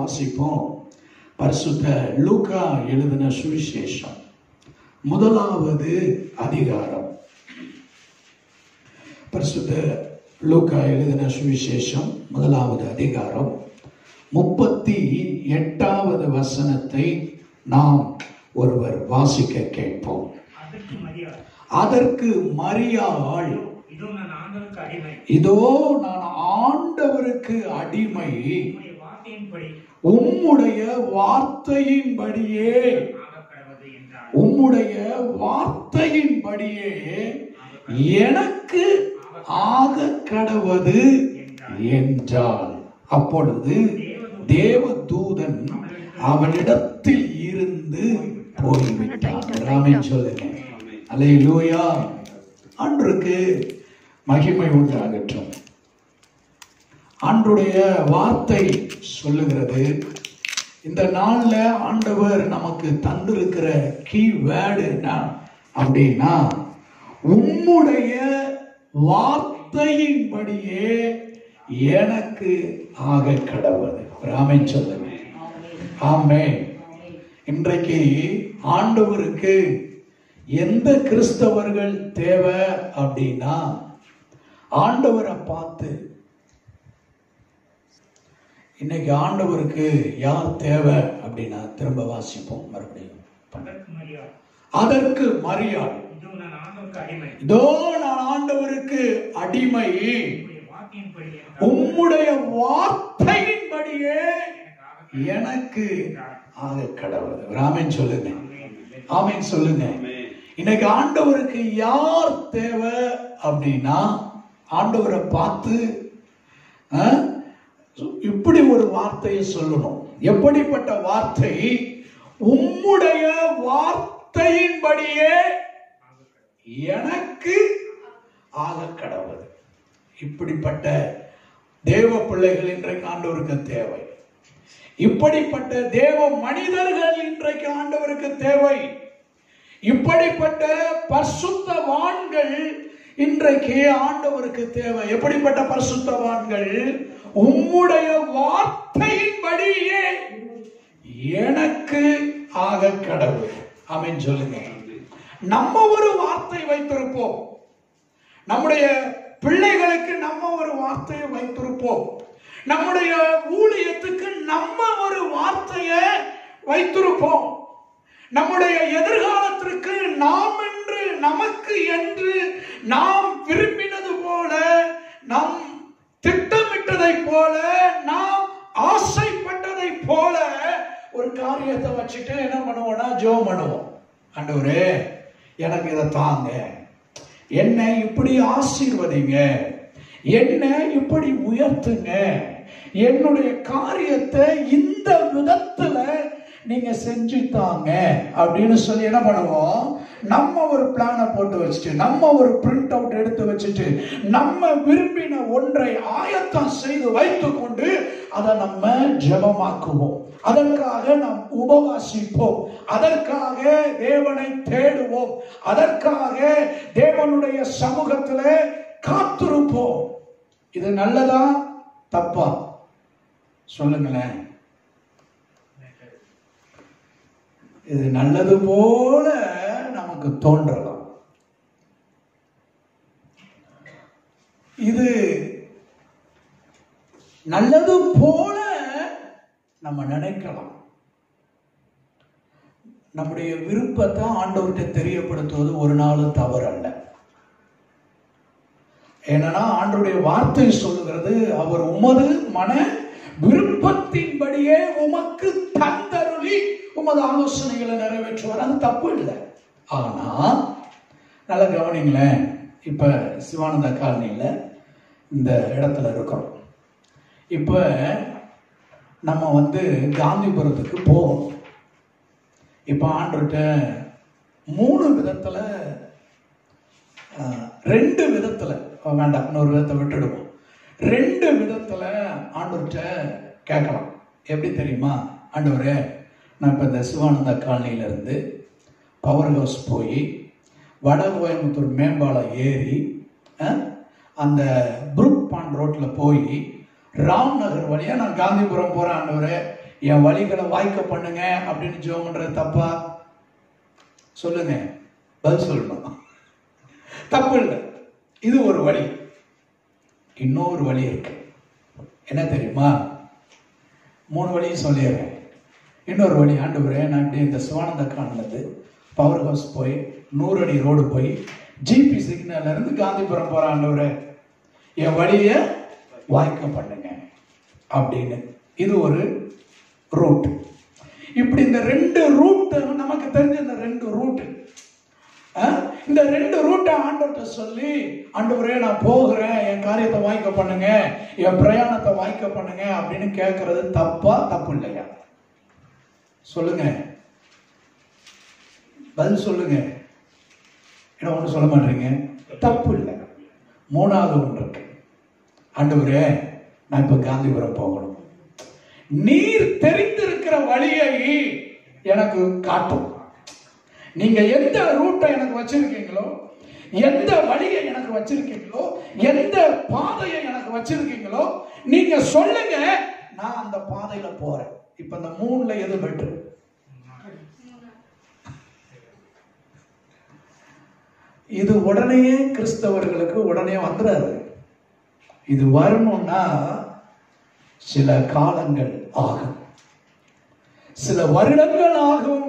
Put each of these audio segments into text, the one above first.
வாசிப்போம் பரிசுத்த லூக்கா எழுதின சுவிசேஷம் முதலாவது அதிகாரம் பரிசுத்த லூக்கா எழுதின சுவிசேஷம் முதலாவது அதிகாரம் முப்பத்தி எட்டாவது வசனத்தை நாம் ஒருவர் வாசிக்க கேட்போம் அதற்கு மரியாள் அதற்கு மரியாள் இதோ நான் ஆண்டவருக்கு அடிமை இதோ நான் ஆண்டவருக்கு அடிமை உம்முடைய வார்த்தையின்படி உம்முடைய வார்த்தையின்படியே ஆக கடவது என்றார் உம்முடைய வார்த்தையின்படியே எனக்கு ஆக கடவது என்றாள் அப்பொழுது தேவதூதன் அவனிடத்தில் இருந்து போய்விட்டான் ராமன் சொல்லுங்க அல்லேலூயா அன்றுக்கு மகிமை உண்டாகட்டும் ஆண்டுடைய வார்த்தை சொல்லுகிறது இந்த நாள்ல ஆண்டவர் நமக்கு தந்திருக்கிற கீ வேர்டு என்ன அப்படின்னா உம்முடைய வார்த்தையின்படியே எனக்கு ஆக கடவுது ராமன் சொல்லுங்க ஆமே இன்றைக்கு ஆண்டவருக்கு எந்த கிறிஸ்தவர்கள் தேவை அப்படின்னா ஆண்டவரை பார்த்து இன்னைக்கு ஆண்டவருக்கு யார் தேவை அப்படின்னா திரும்ப வாசிப்போம் மறுபடியும் அதற்கு மரியாள் அதற்கு மரியாள் இதோ நான் ஆண்டவருக்கு அடிமை இதோ நான் ஆண்டவருக்கு அடிமை உம்முடைய உம்முடைய வார்த்தையின்படி எனக்கு வார்த்தையின்படியே ஆக எனக்கு ஆக கடவுள் ராமன் சொல்லுங்க ஆமேன் சொல்லுங்க இன்னைக்கு ஆண்டவருக்கு யார் தேவை அப்படின்னா ஆண்டவரை பார்த்து ஆ, இப்படி ஒரு வார்த்தையை சொல்லணும் எப்படிப்பட்ட வார்த்தை உம்முடைய வார்த்தையின்படியே எனக்கு ஆக கடவுள் இப்படிப்பட்ட தேவ பிள்ளைகள் இன்றைக்கு ஆண்டவருக்கு தேவை இப்படிப்பட்ட தேவ மனிதர்கள் இன்றைக்கு ஆண்டவருக்கு தேவை இப்படிப்பட்ட பரிசுத்தவான்கள் இன்றைக்கு ஆண்டவருக்கு தேவை எப்படிப்பட்ட பரிசுத்தவான்கள் உம்முடைய வார்த்தையின்படியே எனக்கு ஆக கடவுள் ஆமென் சொல்லுங்க நம்ம ஒரு வார்த்தை வைத்திருப்போம் நம்முடைய பிள்ளைகளுக்கு நம்ம ஒரு வார்த்தையை வைத்திருப்போம் நம்முடைய ஊழியத்துக்கு நம்ம ஒரு வார்த்தையை வைத்திருப்போம் நம்முடைய எதிர்காலத்திற்கு நாம் என்று நமக்கு என்று நாம் விரும்பினது போல நாம் திட்டமிட்டதை போல நாம் ஆசைப்பட்டதை போல ஒரு காரியத்தை வச்சுட்டு என்ன பண்ணுவோம்னா ஜோ பண்ணுவோம் ஆண்டவரே எனக்கு இதை தாங்க என்னை இப்படி ஆசீர்வதிங்க என்னை இப்படி உயர்த்துங்க என்னுடைய காரியத்தை இந்த விதத்துல நீங்க செஞ்சு தாங்க அப்படின்னு சொல்லி என்ன பண்ணுவோம் நம்ம ஒரு பிளானை போட்டு வச்சுட்டு நம்ம ஒரு பிரிண்ட் அவுட் எடுத்து வச்சுட்டு நம்ம விரும்பின ஒன்றை ஆயத்தம் செய்து வைத்துக்கொண்டு அதை நம்ம ஜெபமாக்குவோம் அதற்காக நாம் உபவாசிப்போம் அதற்காக தேவனை தேடுவோம் அதற்காக தேவனுடைய சமூகத்துல காத்திருப்போம் இது நல்லதா தப்பா சொல்லுங்களேன் இது நல்லது போல நமக்கு தோன்றலாம் இது நல்லது போல நம்ம நினைக்கலாம் நம்முடைய விருப்பத்தை ஆண்டவர்கிட்ட தெரியப்படுத்துவது ஒரு நாளும் தவறு அல்ல ஏன்னா ஆண்டவருடைய வார்த்தை சொல்லுகிறது அவர் உமது மன விருப்பத்தின்படியே உமக்கு தந்தருளி உமது ஆலோசனைகளை நிறைவேற்றுவார் அது தப்பு இல்லை ஆனா நல்லா கவனிங்களேன் இப்ப சிவானந்த காலனியில் இந்த இடத்துல இருக்கிறோம் இப்ப நம்ம வந்து காந்திபுரத்துக்கு போவோம் இப்ப ஆண்டுகிட்ட மூணு விதத்துல ஆஹ், ரெண்டு விதத்துல அஹ் வேண்டாம் இன்னொரு விதத்தை விட்டுடுவோம் ரெண்டு விதத்துல ஆண்டவர்கிட்ட கேட்கலாம் எப்படி தெரியுமா ஆண்டவரே நான் இப்போ இந்த சிவானந்தா காலனியில இருந்து பவர் ஹவுஸ் போய் வட கோயம்புத்தூர் மேம்பாலம் ஏறி அஹ், அந்த புரூக் பாண்ட் ரோட்டில் போய் ராம் நகர் வழியாக நான் காந்திபுரம் போகிறேன் ஆண்டவரே என் வழிகளை வாய்க்க பண்ணுங்க அப்படின்னு ஜெபம் பண்றது தப்பா சொல்லுங்க பதில் சொல்லணும் தப்பு இல்லை இது ஒரு வழி இன்னொரு வழி இருக்கு என்ன தெரியுமா மூணு வழியும் சொல்லிடுறேன் இன்னொரு வழி ஆண்டவரே நான் இப்படி இந்த சிவானந்த காண்டினது பவர் ஹவுஸ் போய் நூறு அடி ரோடு போய் ஜிபி சிக்னல்ல இருந்து காந்திபுரம் போற ஆண்டவரே என் வழியை வாய்க்க பண்ணுங்க அப்படின்னு இது ஒரு ரூட் இப்படி இந்த ரெண்டு ரூட் நமக்கு தெரிஞ்ச இந்த ரெண்டு ரூட் இந்த ரெண்டு ரூட்டை ஆண்டவர்கிட்ட சொல்லி ஆண்டவரே நான் போகிறேன் என் காரியத்தை வாய்க்க பண்ணுங்க என் பிரயாணத்தை வாய்க்க பண்ணுங்க அப்படின்னு கேட்கறது தப்பா தப்பு இல்லையா சொல்லுங்க பதில் சொல்லுங்க என்ன ஒன்று சொல்ல மாட்டீங்க தப்பு இல்லை மூணாவது ஒன்று இருக்கு ஆண்டவரே நான் இப்போ காந்திபுரம் போகணும் நீர் தெரிந்திருக்கிற வழியை எனக்கு காட்டும் நீங்க எந்த ரூட்டை எனக்கு வச்சிருக்கீங்களோ எந்த வழியை எனக்கு வச்சிருக்கீங்களோ எந்த பாதையை எனக்கு வச்சிருக்கீங்களோ நீங்க சொல்லுங்க நான் அந்த பாதையில போறேன் இப்ப இந்த மூணுல எது பெட்ரு இது உடனே கிறிஸ்தவர்களுக்கு உடனே வந்துடாது இது வரணும்னா சில காலங்கள் ஆகும் சில வருடங்கள் ஆகும்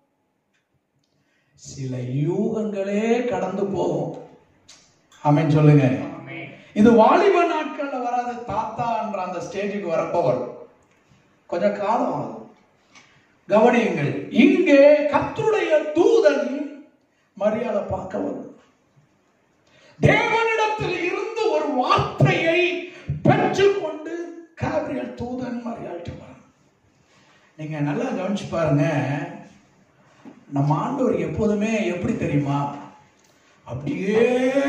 சில யூகங்களே கடந்து போகும் ஆமென் சொல்லுங்க ஆமென். இது வாலிப நாட்கள்ல வராத தாத்தான்ற அந்த ஸ்டேஜுக்கு வரப்போ வரும் கொஞ்சம் காலம் ஆகும் கவனியுங்கள் இங்கே கர்த்தருடைய தூதன் மரியாதை பார்க்க வரும் தேவனிடத்தில் இருந்து ஒரு வார்த்தையை பெற்றுக்கொண்டு காபிரியல் தூதன் மரியாதை வரும் நீங்க நல்லா கவனிச்சு பாருங்க நம்ம ஆண்டவர் எப்போதுமே எப்படி தெரியுமா அப்படியே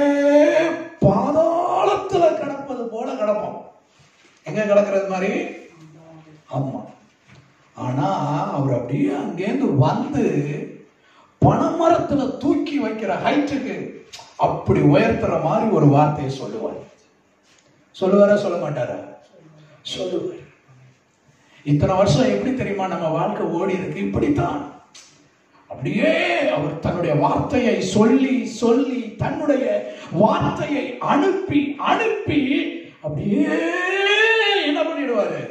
பாதாளத்துல கிடப்பது போல கிடப்போம் எங்க கிடக்கிறது மாதிரி ஆமா ஆனா அவர் அப்படியே அங்கேருந்து வந்து பனைமரத்துல தூக்கி வைக்கிற ஹைட்டுக்கு அப்படி உயர்த்துற மாதிரி ஒரு வார்த்தையை சொல்லுவார் சொல்லுவாரா சொல்ல மாட்டாரா சொல்லுவார் இத்தனை வருஷம் எப்படி தெரியுமா நம்ம வாழ்க்கை ஓடி இருக்கு இப்படித்தான் அப்படியே அவர் தன்னுடைய வார்த்தையை சொல்லி சொல்லி தன்னுடைய வார்த்தையை அனுப்பி அனுப்பி அப்படியே என்ன பண்ணிடுவாரு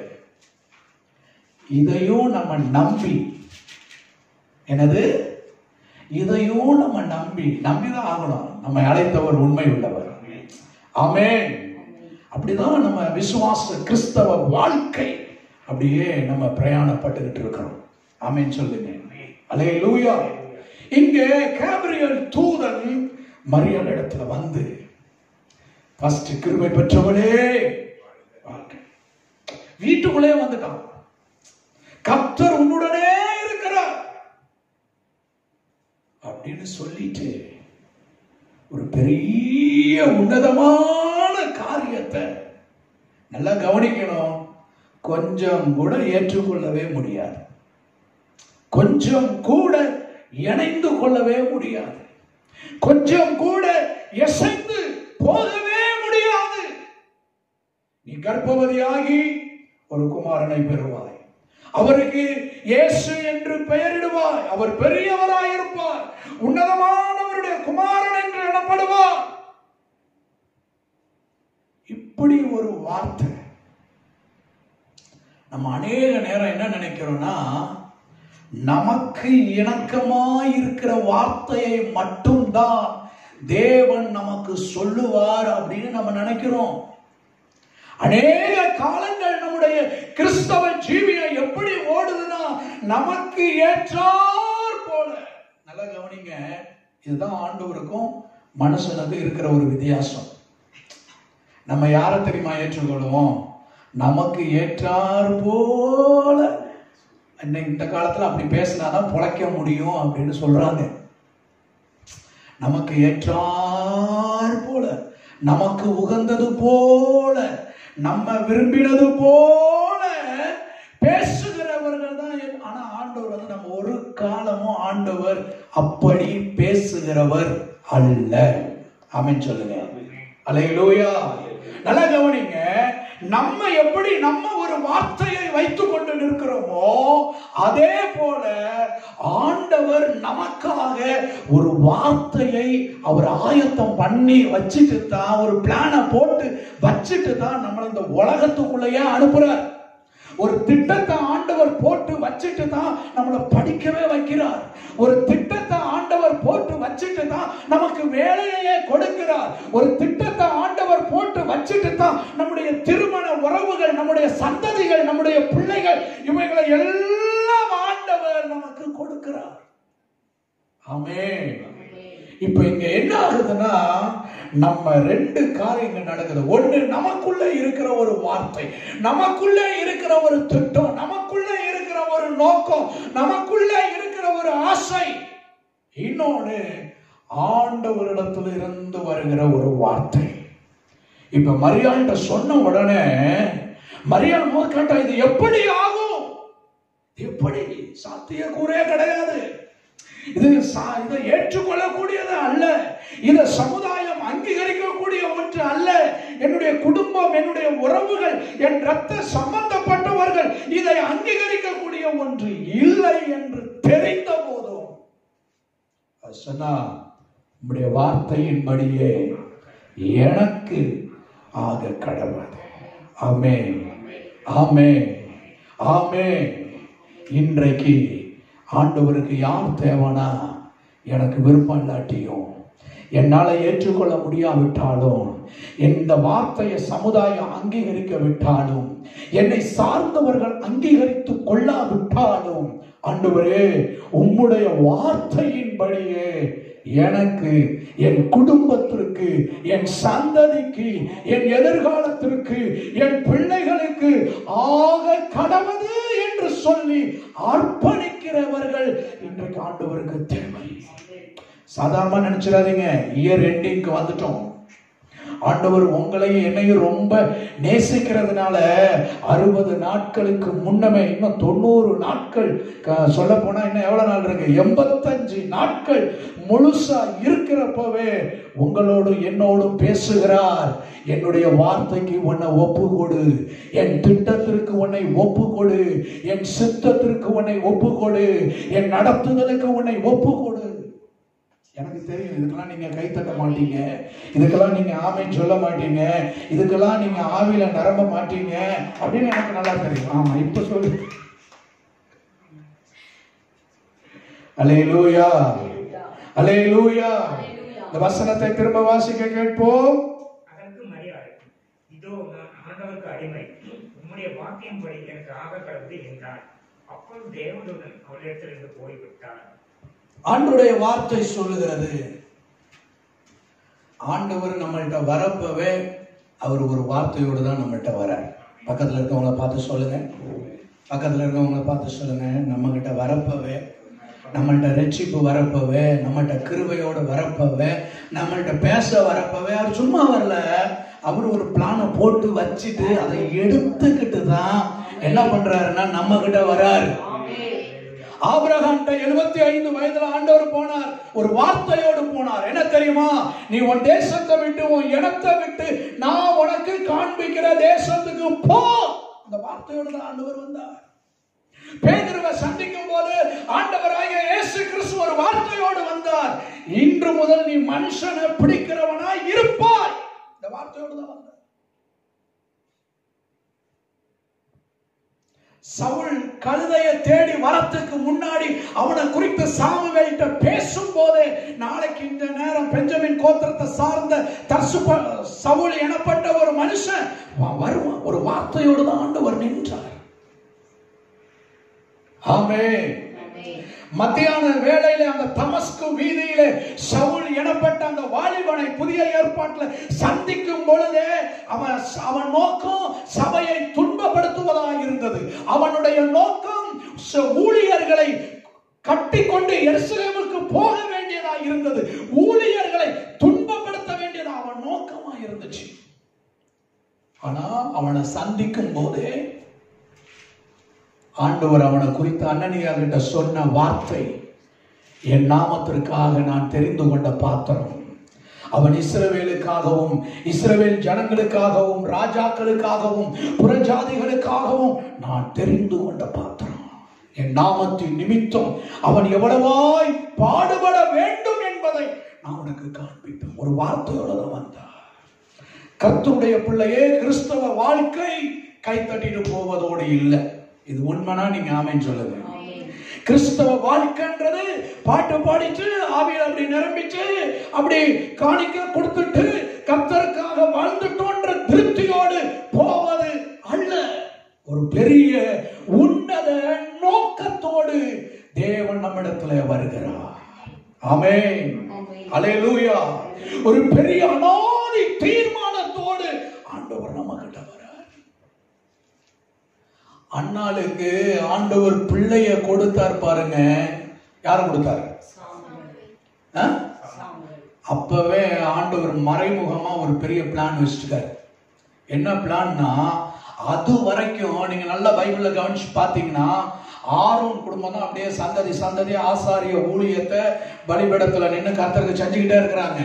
இதையும் நம்ம நம்பி என்னது இதையும் நம்ம நம்பி நம்பிதான் ஆகணும் நம்ம அழைத்தவர் உண்மை உள்ளவர் ஆமென் அப்படிதான் நம்ம விசுவாச கிறிஸ்தவ வாழ்க்கை அப்படியே நம்ம பிரயாணப்பட்டுக்கிட்டு இருக்கிறோம் ஆமென் சொல்லுங்க அலே லூயா இங்கே கேப்ரியல் தூதன் மரியாதை இடத்துல வந்து ஃபர்ஸ்ட் கிருபை பெற்றவளே வாழ்க்கை வீட்டுக்குள்ளே வந்துட்டான் கர்த்தர் உன்னுடனே இருக்கிறார் அப்படின்னு சொல்லிட்டு ஒரு பெரிய உன்னதமான காரியத்தை நல்லா கவனிக்கணும் கொஞ்சம் கூட ஏற்றுக்கொள்ளவே முடியாது கொஞ்சம் கூட இணைந்து கொள்ளவே முடியாது கொஞ்சம் கூட எசைந்து போகவே முடியாது நீ கர்ப்பவதியாகி ஒரு குமாரனை பெறுவாய் அவருக்கு இயேசு என்று பெயரிடுவாய் அவர் பெரியவராயிருப்பார் உன்னதமானவருடைய குமாரன் என்று எனப்படுவார் இப்படி ஒரு வார்த்தை நம்ம அநேக நேரம் என்ன நினைக்கிறோம்னா நமக்கு இணக்கமாய் இருக்கிற வார்த்தையை மட்டும்தான் தேவன் நமக்கு சொல்லுவார் அப்படின்னு நம்ம நினைக்கிறோம் அநேக காலங்கள் நம்முடைய கிறிஸ்தவ ஜீவியம் எப்படி ஓடுதுன்னா நமக்கு ஏற்றார் போல நல்லா கவனிங்க இதுதான் ஆண்டவருக்கும் மனுஷனுக்கு இருக்கிற ஒரு வித்தியாசம் நம்ம யாரை தெரியுமா ஏற்றுக்கொள்வோம் நமக்கு ஏற்றார் போல இன்னைக்கு இந்த காலத்துல அப்படி பேசினாதான் பொழைக்க முடியும் அப்படின்னு சொல்றாங்க நமக்கு ஏற்றார் போல நமக்கு உகந்தது போல நம்ம விரும்பினது போல பேசுகிறவர்கள் தான் என்- ஆனா ஆண்டவர் வந்து நம்ம ஒரு காலமும் ஆண்டவர் அப்படி பேசுகிறவர் அல்ல ஆமென் சொல்லுங்க அலையிலூயா நல்லா கவனிங்க நம்ம எப்படி நம்ம ஒரு வார்த்தையை வைத்துக் கொண்டு நிற்கிறோமோ அதே போல ஆண்டவர் நமக்காக ஒரு வார்த்தையை அவர் ஆயத்தம் பண்ணி வச்சுட்டு தான் ஒரு பிளானை போட்டு வச்சுட்டு தான் நம்மளை இந்த உலகத்துக்குள்ளேயே அனுப்புறார் ஒரு திட்டத்தை ஆண்டவர் போட்டு வச்சுட்டு தான் நம்மளை படிக்கவே வைக்கிறார் ஒரு திட்டத்தை ஆண்டவர் போட்டு வச்சுட்டு தான் நமக்கு வேலையே கொடுக்கிறார் ஒரு திட்டத்தை ஆண்டவர் போட்டு வச்சுட்டு தான் நம்முடைய திருமண உறவுகள் நம்முடைய சந்ததிகள் நம்முடைய பிள்ளைகள் இவைகளை எல்லாம் ஆண்டவர் நமக்கு கொடுக்கிறார் ஆமென் இப்ப இங்க என்ன ஆகுதுன்னா நம்ம ரெண்டு காரியங்கள் நடக்குது ஒண்ணு நமக்குள்ள இருக்கிற ஒரு வார்த்தை நமக்குள்ள இருக்கிற ஒரு திட்டம் நமக்குள்ள இருக்கிற ஒரு நோக்கம் நமக்குள்ள இருக்கிற ஒரு ஆசை இன்னொன்னு ஆண்டவரிடத்துல இருந்து வருகிற ஒரு வார்த்தை இப்ப மரியாள்கிட்ட சொன்ன உடனே மரியாள் போது கேட்டா இது எப்படி ஆகும் எப்படி சாத்திய கூறே கிடையாது இது சா- இதை ஏற்றுக்கொள்ளக்கூடியது அல்ல இதை சமுதாயம் அங்கீகரிக்கக்கூடிய ஒன்று அல்ல என்னுடைய குடும்பம் என்னுடைய உறவுகள் என் ரத்த சம்பந்தப்பட்டவர்கள் இதை அங்கீகரிக்கக்கூடிய ஒன்று இல்லை என்று தெரிந்த போதும் அது சொன்னா உம்முடைய வார்த்தையின்படியே எனக்கு ஆக கடவுள் ஆமே ஆமே ஆமே இன்றைக்கு ஆண்டவருக்கு யார் தேவைனா எனக்கு விருப்பம் இல்லாட்டியும் என்னால் ஏற்றுக்கொள்ள முடியாவிட்டாலும் இந்த வார்த்தையை சமுதாயம் அங்கீகரிக்க விட்டாலும் என்னை சார்ந்தவர்கள் அங்கீகரித்து கொள்ளாவிட்டாலும் ஆண்டவரே உம்முடைய வார்த்தையின்படியே எனக்கு என் குடும்பத்திற்கு என் சந்ததிக்கு என் எதிர்காலத்திற்கு என் பிள்ளைகளுக்கு ஆக கடவுது என்று சொல்லி அர்ப்பணிக்கிறவர்கள் இன்றைக்கு ஆண்டவருக்கு தேவை சாதாரணமா நினைச்சிடாதீங்க இயர் எண்டிங்க்கு வந்துட்டோம் ஆண்டவர் உங்களையும் என்னையும் ரொம்ப நேசிக்கிறதுனால அறுபது நாட்களுக்கு முன்னமே இன்னும் தொண்ணூறு நாட்கள் சொல்ல போனா இன்னும் எவ்வளவு நாள் இருக்கு எண்பத்தஞ்சு நாட்கள் முழுசா இருக்கிறப்பவே உங்களோடு என்னோடும் பேசுகிறார் என்னுடைய வார்த்தைக்கு உன்னை ஒப்பு கொடு என் திட்டத்திற்கு உன்னை ஒப்பு கொடு என் சித்தத்திற்கு உன்னை ஒப்பு கொடு என் நடத்துதலுக்கு உன்னை ஒப்பு கொடு எனக்கு தெரியும் இதுக்கெல்லாம் நீங்க கை தட்ட மாட்டீங்க இதுக்கெல்லாம் நீங்க ஆமைன்னு சொல்ல மாட்டீங்க இதுக்கெல்லாம் நீங்க ஆவியில நிரம்ப மாட்டீங்க அப்படின்னு எனக்கு நல்லா தெரியும் ஆமா இப்ப சொல்லு அலையலூயா அலையலூயா இந்த வசனத்தை திரும்ப வாசிக்க கேட்போம் அதற்கு மரியாதை இதோ நான் ஆண்டவருக்கு அடிமை உம்முடைய வாக்கியம்படி எனக்கு ஆக கடவுது என்றார் அப்பொழுது தேவதூதன் அவளிடத்திலிருந்து போய்விட்டார் ஆண்டுடைய வார்த்தை சொல்லுகிறது ஆண்டவர் நம்மள்ட்ட வரப்பவே அவர் ஒரு வார்த்தையோடு தான் நம்மள்ட்ட வரார் பக்கத்துல இருக்கவங்கள பார்த்து சொல்லுங்க பக்கத்துல இருக்கவங்கள பார்த்து சொல்லுங்க நம்ம கிட்ட வரப்பவே நம்மள்ட்ட ரட்சிப்பு வரப்பவே நம்மள்ட்ட கிருபையோட வரப்பவே நம்மள்ட்ட பேச வரப்பவே அவர் சும்மா வரல அவர் ஒரு பிளானை போட்டு வச்சுட்டு அதை எடுத்துக்கிட்டு தான் என்ன பண்றாருன்னா நம்ம கிட்ட வராரு ஆபிரகாம்கிட்ட எழுபத்தி ஐந்து வயதுல ஆண்டவர் போனார் ஒரு வார்த்தையோடு போனார் என்ன தெரியுமா நீ உன் தேசத்தை விட்டு உன் இனத்தை விட்டு நான் உனக்கு காண்பிக்கிற தேசத்துக்கு போ அந்த வார்த்தையோடு தான் ஆண்டவர் வந்தார் பேதுருவை சந்திக்கும் போது ஆண்டவராகிய இயேசு கிறிஸ்து ஒரு வார்த்தையோடு வந்தார் இன்று முதல் நீ மனுஷனை பிடிக்கிறவனாய் இருப்பாய் இந்த வார்த்தையோடு தான் வந்தார் சவுல் கழுதையை தேடி வரத்துக்கு முன்னாடி அவனை குறித்து சாமுவேல்கிட்ட பேசும் போதே நாளைக்கு இந்த நேரம் பெஞ்சமின் கோத்திரத்தை சார்ந்த தர்சு சவுல் எனப்பட்ட ஒரு மனுஷன் அவன் வருவான் ஒரு வார்த்தையோடு தான் ஆண்டவர் நின்றார் ஆமே மத்தியான வேளையில அந்த தமஸ்கு வீதியிலே சவுல் எனப்பட்ட அந்த வாலிபனை புதிய ஏற்பாட்டில் சந்திக்கும் பொழுதே அவன் அவன் நோக்கம் சபையை துன்பப்படுத்துவதாக இருந்தது அவனுடைய நோக்கம் ச- ஊழியர்களை கட்டிக்கொண்டு எருசலேமுக்கு போக வேண்டியதா இருந்தது ஊழியர்களை துன்பப்படுத்த வேண்டியது அவன் நோக்கமா இருந்துச்சு ஆனா அவனை சந்திக்கும் போதே ஆண்டவர் அவனை குறித்து அண்ணனியா கிட்ட சொன்ன வார்த்தை என் நாமத்திற்காக நான் தெரிந்து கொண்ட பாத்திரம் அவன் இஸ்ரவேலுக்காகவும் இஸ்ரவேல் ஜனங்களுக்காகவும் ராஜாக்களுக்காகவும் புறஜாதிகளுக்காகவும் நான் தெரிந்து கொண்ட பாத்திரம் என் நாமத்தின் நிமித்தம் அவன் எவ்வளவாய் பாடுபட வேண்டும் என்பதை நான் உனக்கு காண்பிப்பேன் ஒரு வார்த்தையோட தான் வந்தார் கர்த்தருடைய பிள்ளையே கிறிஸ்தவ வாழ்க்கை கைத்தட்டிட்டு போவதோடு இல்லை இது உண்மைனா நீங்க ஆமென் சொல்லுங்க கிறிஸ்தவ வாழ்க்கைன்றது பாட்டு பாடிட்டு ஆவியில் அப்படி நிரம்பிச்சு அப்படி காணிக்க கொடுத்துட்டு கர்த்தருக்காக வாழ்ந்துட்டோன்ற திருப்தியோடு போவது அல்ல ஒரு பெரிய உன்னத நோக்கத்தோடு தேவன் நம்மிடத்துல வருகிறார் ஆமென் அல்லேலூயா ஒரு பெரிய அனாதி தீர்மானத்தோடு ஆண்டவர் நம்ம கிட்ட வரார் அண்ணாளுக்கு ஆண்டவர் பிள்ளைய கொடுத்தார் பாருங்க யார் கொடுத்தார் ஆ? அப்பவே ஆண்டவர் மறைமுகமா ஒரு பெரிய பிளான் வச்சுட்டார் என்ன பிளான்னா அது வரைக்கும் நீங்க நல்லா பைபிள்ல கவனிச்சு பாத்தீங்கன்னா ஆரோன் குடும்பம் தான் அப்படியே சந்ததி சந்ததி ஆசாரிய ஊழியத்தை பலிபீடத்துல நின்று கர்த்தருக்கு செஞ்சுக்கிட்டே இருக்கிறாங்க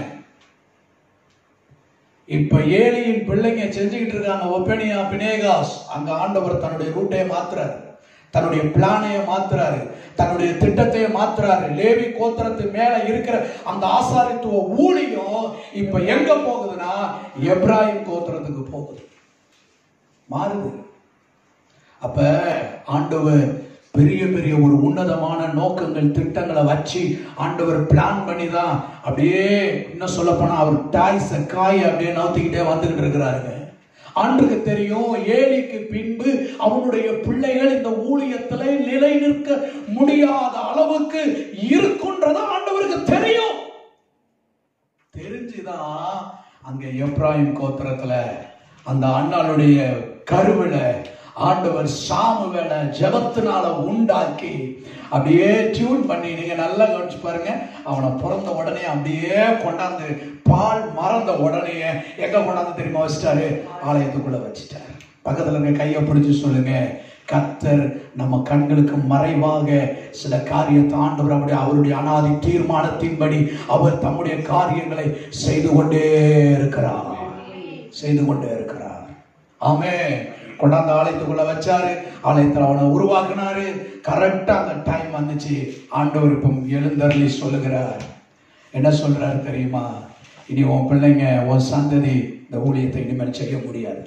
இப்ப ஏலியின் பிள்ளைங்க செஞ்சுக்கிட்டு இருக்காங்க ஒப்பனியா பினேகாஸ் அங்க ஆண்டவர் தன்னுடைய ரூட்டையை மாத்துறாரு தன்னுடைய பிளானைய மாத்துறாரு தன்னுடைய திட்டத்தையே மாத்துறாரு லேவி கோத்திரத்து மேல இருக்கிற அந்த ஆசாரித்துவ ஊழியம் இப்ப எங்க போகுதுன்னா எப்ராஹிம் கோத்திரத்துக்கு போகுது மாறுது அப்ப ஆண்டவர் பெரிய பெரிய ஒரு உன்னதமான நோக்கங்கள் திட்டங்களை வச்சு ஆண்டவர் பிளான் பண்ணி தான் அப்படியே இன்னும் சொல்ல போனா அவர் டாய்ஸ காய அப்படியே நவுத்திக்கிட்டே வந்துகிட்டு இருக்கிறாருங்க ஆண்டுக்கு தெரியும் ஏலிக்கு பின்பு அவனுடைய பிள்ளைகள் இந்த ஊழியத்துல நிலை நிற்க முடியாத அளவுக்கு இருக்குன்றத ஆண்டவருக்கு தெரியும் தெரிஞ்சுதான் அங்க எப்ராஹிம் கோத்திரத்துல அந்த அண்ணாளுடைய கருவில ஆண்டவர் சாமுவேல ஜெபத்தினால உண்டாக்கி அப்படியே டியூன் பண்ணி நீங்க நல்லா கவனிச்சு பாருங்க அவனை பிறந்த உடனே அப்படியே கொண்டாந்து பால் மறந்த உடனே எங்க கொண்டாந்து தெரியுமா வச்சிட்டாரு ஆலயத்துக்குள்ள வச்சிட்டாரு பக்கத்துல இருக்க கையை பிடிச்சு சொல்லுங்க கத்தர் நம்ம கண்களுக்கு மறைவாக சில காரியத்தை ஆண்டவர் அப்படி அவருடைய அனாதி தீர்மானத்தின்படி அவர் தம்முடைய காரியங்களை செய்து கொண்டே இருக்கிறார் செய்து கொண்டே இருக்கிறார் ஆமே கொண்டாந்து ஆலயத்துக்குள்ள வச்சாரு ஆலயத்துல அவனை உருவாக்குனாரு கரெக்டா அந்த டைம் வந்துச்சு ஆண்டவர் இப்போ எழுந்தருளி சொல்லுகிறார் என்ன சொல்றாரு தெரியுமா இனி உன் பிள்ளைங்க உன் சந்ததி இந்த ஊழியத்தை இனிமேல் செய்ய முடியாது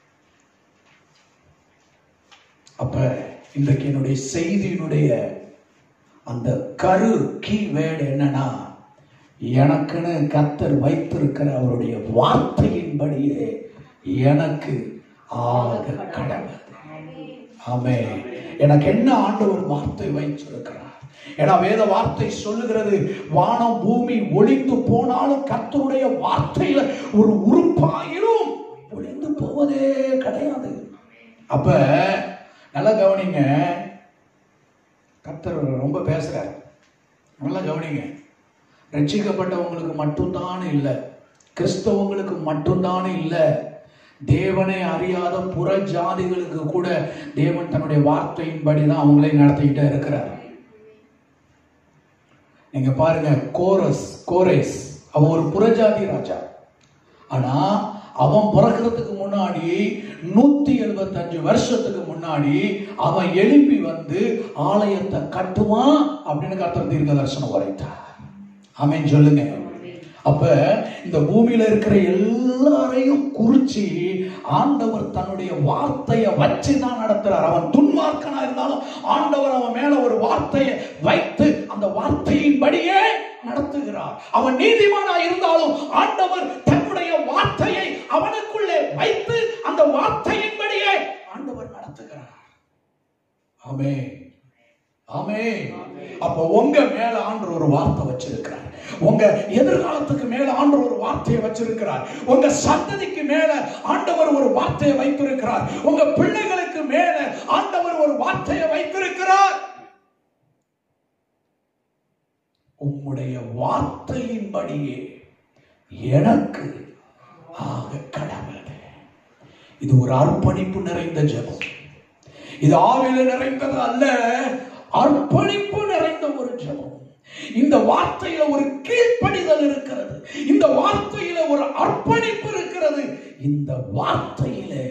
அப்ப இன்றைக்கு என்னுடைய செய்தியினுடைய அந்த கரு கீ வேர்டு என்னன்னா எனக்குன்னு கத்தர் வைத்திருக்கிற அவருடைய வார்த்தையின்படியே எனக்கு ஆக கடவுள் ஆமே எனக்கு என்ன ஆண்டவர் வார்த்தை வைத்திருக்கிறார் ஏன்னா வேத வார்த்தை சொல்லுகிறது வானம் பூமி ஒளிந்து போனாலும் கர்த்தருடைய வார்த்தையில ஒரு உறுப்பாயிரும் ஒளிந்து போவதே கிடையாது அப்ப நல்லா கவனிங்க கர்த்தர் ரொம்ப பேசுறார் நல்லா கவனிங்க ரட்சிக்கப்பட்டவங்களுக்கு மட்டும்தான் இல்லை கிறிஸ்தவங்களுக்கு மட்டும்தான் இல்லை தேவனை அறியாத புற ஜாதிகளுக்கு கூட தேவன் தன்னுடைய வார்த்தையின்படி தான் அவங்களே நடத்திக்கிட்டே இருக்கிறார் நீங்க பாருங்க கோரஸ் கோரேஸ் அவன் ஒரு புறஜாதி ராஜா ஆனா அவன் பிறக்கிறதுக்கு முன்னாடி நூத்தி எழுபத்தஞ்சு வருஷத்துக்கு முன்னாடி அவன் எழுப்பி வந்து ஆலயத்தை கட்டுவான் அப்படின்னு கர்த்தர் தீர்க்க தரிசனம் உரைத்தார் ஆமென் சொல்லுங்க அப்ப இந்த பூமியில இருக்கிற எல்லாரையும் குறிச்சு ஆண்டவர் தன்னுடைய வார்த்தையை வச்சு தான் நடத்துறார் அவன் துன்மார்க்கனா இருந்தாலும் ஆண்டவர் அவன் மேல ஒரு வார்த்தையை வைத்து அந்த வார்த்தையின்படியே நடத்துகிறார் அவன் நீதிமானா இருந்தாலும் ஆண்டவர் தன்னுடைய வார்த்தையை அவனுக்குள்ளே வைத்து அந்த வார்த்தையின்படியே ஆண்டவர் நடத்துகிறார் ஆமே ஆமே அப்ப உங்க மேல ஆண்டவர் ஒரு வார்த்தை வச்சிருக்கிறார் உங்க எதிர்காலத்துக்கு மேல ஆண்டவர் ஒரு வார்த்தையை வச்சிருக்கிறார் உங்க சந்ததிக்கு மேல ஆண்டவர் ஒரு வார்த்தையை வைத்திருக்கிறார் உங்க பிள்ளைகளுக்கு மேல ஆண்டவர் ஒரு வார்த்தையை வைத்திருக்கிறார் உம்முடைய வார்த்தையின்படியே எனக்கு ஆக கடவுள் இது ஒரு அர்ப்பணிப்பு நிறைந்த ஜெபம் இது ஆவில நிறைந்தது அல்ல அர்ப்பணிப்பு நிறைந்த ஒரு ஜெபம் இந்த வார்த்தையில ஒரு கீழ்ப்படிதல் இருக்கிறது இந்த வார்த்தையில ஒரு அர்ப்பணிப்பு இருக்கிறது இந்த வார்த்தையிலே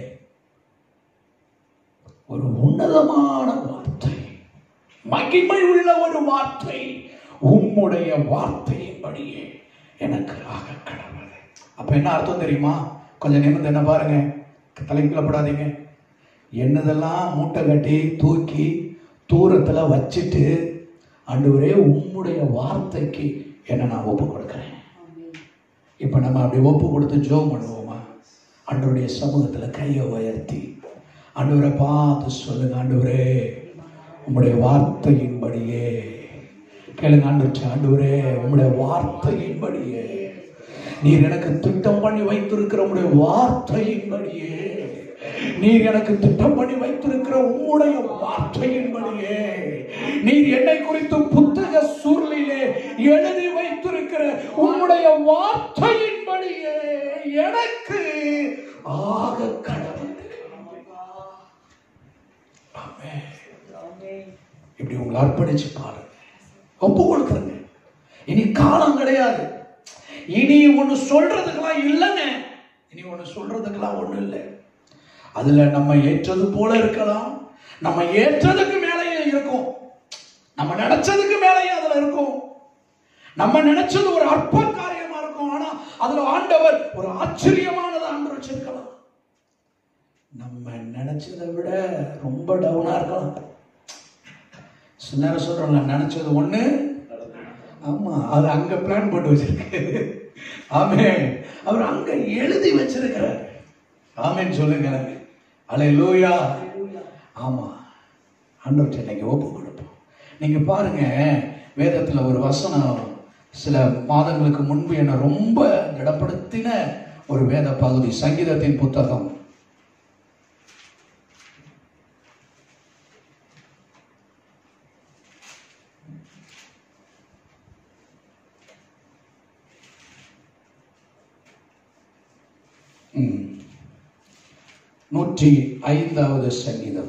ஒரு உன்னதமான வார்த்தை மகிமை உள்ள ஒரு வார்த்தை உம்முடைய வார்த்தையின்படியே எனக்கு ஆக கடவுள் அப்ப என்ன அர்த்தம் தெரியுமா கொஞ்சம் நிமிர்ந்து என்ன பாருங்க தலைக்கீழப்படாதீங்க என்னதெல்லாம் மூட்டை கட்டி தூக்கி தூரத்துல வச்சுட்டு ஆண்டவரே உம்முடைய வார்த்தைக்கு என்ன நான் ஒப்பு கொடுக்கிறேன் இப்ப நம்ம அப்படி ஒப்பு கொடுத்து ஜோம் பண்ணுவோமா ஆண்டவருடைய சமூகத்துல கையை உயர்த்தி ஆண்டவரை பார்த்து சொல்லுங்க ஆண்டவரே உம்முடைய வார்த்தையின்படியே கேளுங்க ஆண்டவரே ஆண்டவரே உம்முடைய வார்த்தையின்படியே நீர் எனக்கு திட்டம் பண்ணி வைத்திருக்கிற உம்முடைய வார்த்தையின்படியே நீர் எனக்கு திட்டம் பண்ணி வைத்திருக்கிற உம்முடைய வார்த்தையின்படியே நீர் என்னை குறித்து புத்தக சுருளிலே எழுதி வைத்திருக்கிற உம்முடைய வார்த்தையின்படியே எனக்கு ஆக கடவுள் ஆமென். இப்படி உங்களை அர்ப்பணிச்சு பாருங்க ஒப்பு கொடுக்குறங்க இனி காலம் கிடையாது இனி ஒண்ணு சொல்றதுக்கெல்லாம் இல்லைங்க இனி ஒண்ணு சொல்றதுக்கெல்லாம் ஒண்ணு இல்லை அதுல நம்ம ஏற்றது போல இருக்கலாம் நம்ம ஏற்றதுக்கு மேலேயே இருக்கும் நம்ம நினைச்சதுக்கு மேலேயே அதுல இருக்கும் நம்ம நினைச்சது ஒரு அற்ப காரியமா இருக்கும் ஆனா அதுல ஆண்டவர் ஒரு ஆச்சரியமானதை ஆண்டு வச்சிருக்கலாம் நம்ம நினைச்சதை விட ரொம்ப டவுனா இருக்கலாம் சில நேரம் சொல்றோம்ல நினைச்சது ஒண்ணு ஆமா அது அங்க பிளான் போட்டு வச்சிருக்கு ஆமே அவர் அங்க எழுதி வச்சிருக்கிறார் ஆமேன்னு சொல்லுங்க எனக்கு அலை லூயா ஆமா ஆண்டவர்கிட்ட இன்னைக்கு ஒப்பு கொடுப்போம் நீங்க பாருங்க வேதத்துல ஒரு வசனம் சில மாதங்களுக்கு முன்பு என்னை ரொம்ப திடப்படுத்தின ஒரு வேத பகுதி சங்கீதத்தின் புத்தகம் ம். நூற்றி ஐந்தாவது சங்கீதம்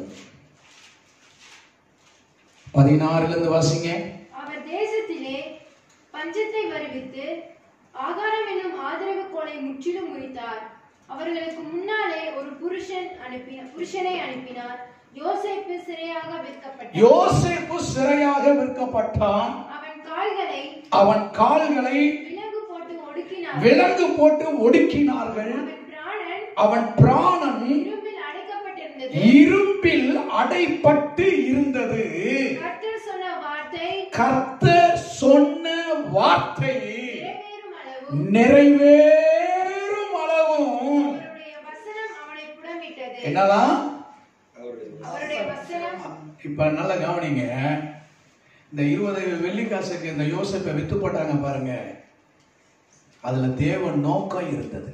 பதினாறுல இருந்து வாசிங்க அவர் தேசத்திலே பஞ்சத்தை வருவித்து ஆகாரம் என்னும் ஆதரவு கோலை முற்றிலும் முறித்தார் அவர்களுக்கு முன்னாலே ஒரு புருஷன் அனுப்பின புருஷனை அனுப்பினார் யோசேப்பு சிறையாக விற்கப்பட்டார் யோசேப்பு சிறையாக விற்கப்பட்டான் அவன் கால்களை அவன் கால்களை விலங்கு போட்டு ஒடுக்கினார் விலங்கு போட்டு ஒடுக்கினார்கள் அவன் பிராணன் அவன் பிராணன் இரும்பில் அடைக்கப்பட்டிருந்தது இரும்பில் அடைப்பட்டு இருந்தது கர்த்தர் சொன்ன வார்த்தை கர்த்தர் சொன்ன வார்த்தை நிறைவேறும் அளவும் நிறைவேறும் அளவும் அவருடைய வசனம் அவனை புடமிட்டது என்னதான் அவருடைய வசனம் இப்ப நல்லா கவனிங்க இந்த இருபது வெள்ளி காசுக்கு இந்த யோசிப்பை வித்து போட்டாங்க பாருங்க அதுல தேவ நோக்கம் இருந்தது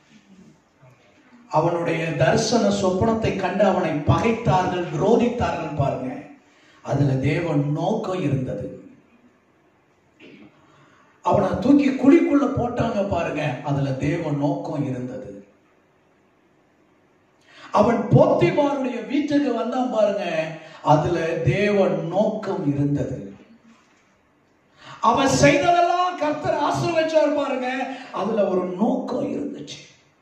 அவனுடைய தரிசன சொப்பனத்தை கண்டு அவனை பகைத்தார்கள் விரோதித்தார்கள் பாருங்க அதுல தேவ நோக்கம் இருந்தது அவனை தூக்கி குழிக்குள்ள போட்டாங்க பாருங்க அதுல தேவ நோக்கம் இருந்தது அவன் போத்திமாருடைய வீட்டுக்கு வந்தான் பாருங்க அதுல தேவ நோக்கம் இருந்தது அவன் செய்ததெல்லாம் கர்த்தர் ஆசீர்வச்சார் பாருங்க அதுல ஒரு நோக்கம் இருந்துச்சு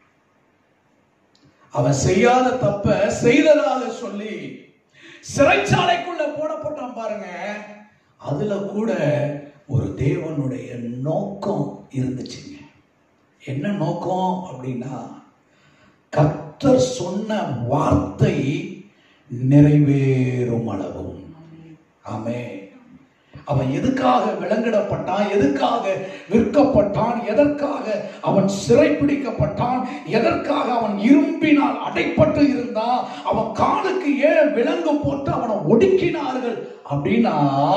அவன் செய்யாத தப்ப செய்ததாக சொல்லி சிறைச்சாலைக்குள்ள போடப்பட்டான் பாருங்க அதுல கூட ஒரு தேவனுடைய நோக்கம் இருந்துச்சுங்க என்ன நோக்கம் அப்படின்னா கர்த்தர் சொன்ன வார்த்தை நிறைவேறும் அளவும் ஆமே அவன் எதுக்காக விலங்கிடப்பட்டான் எதுக்காக விற்கப்பட்டான் எதற்காக அவன் சிறைப்பிடிக்கப்பட்டான் எதற்காக அவன் இரும்பினால் அடைப்பட்டு இருந்தான் அவன் காலுக்கு ஏன் விலங்கு போட்டு அவனை ஒடுக்கினார்கள் அப்படின்னா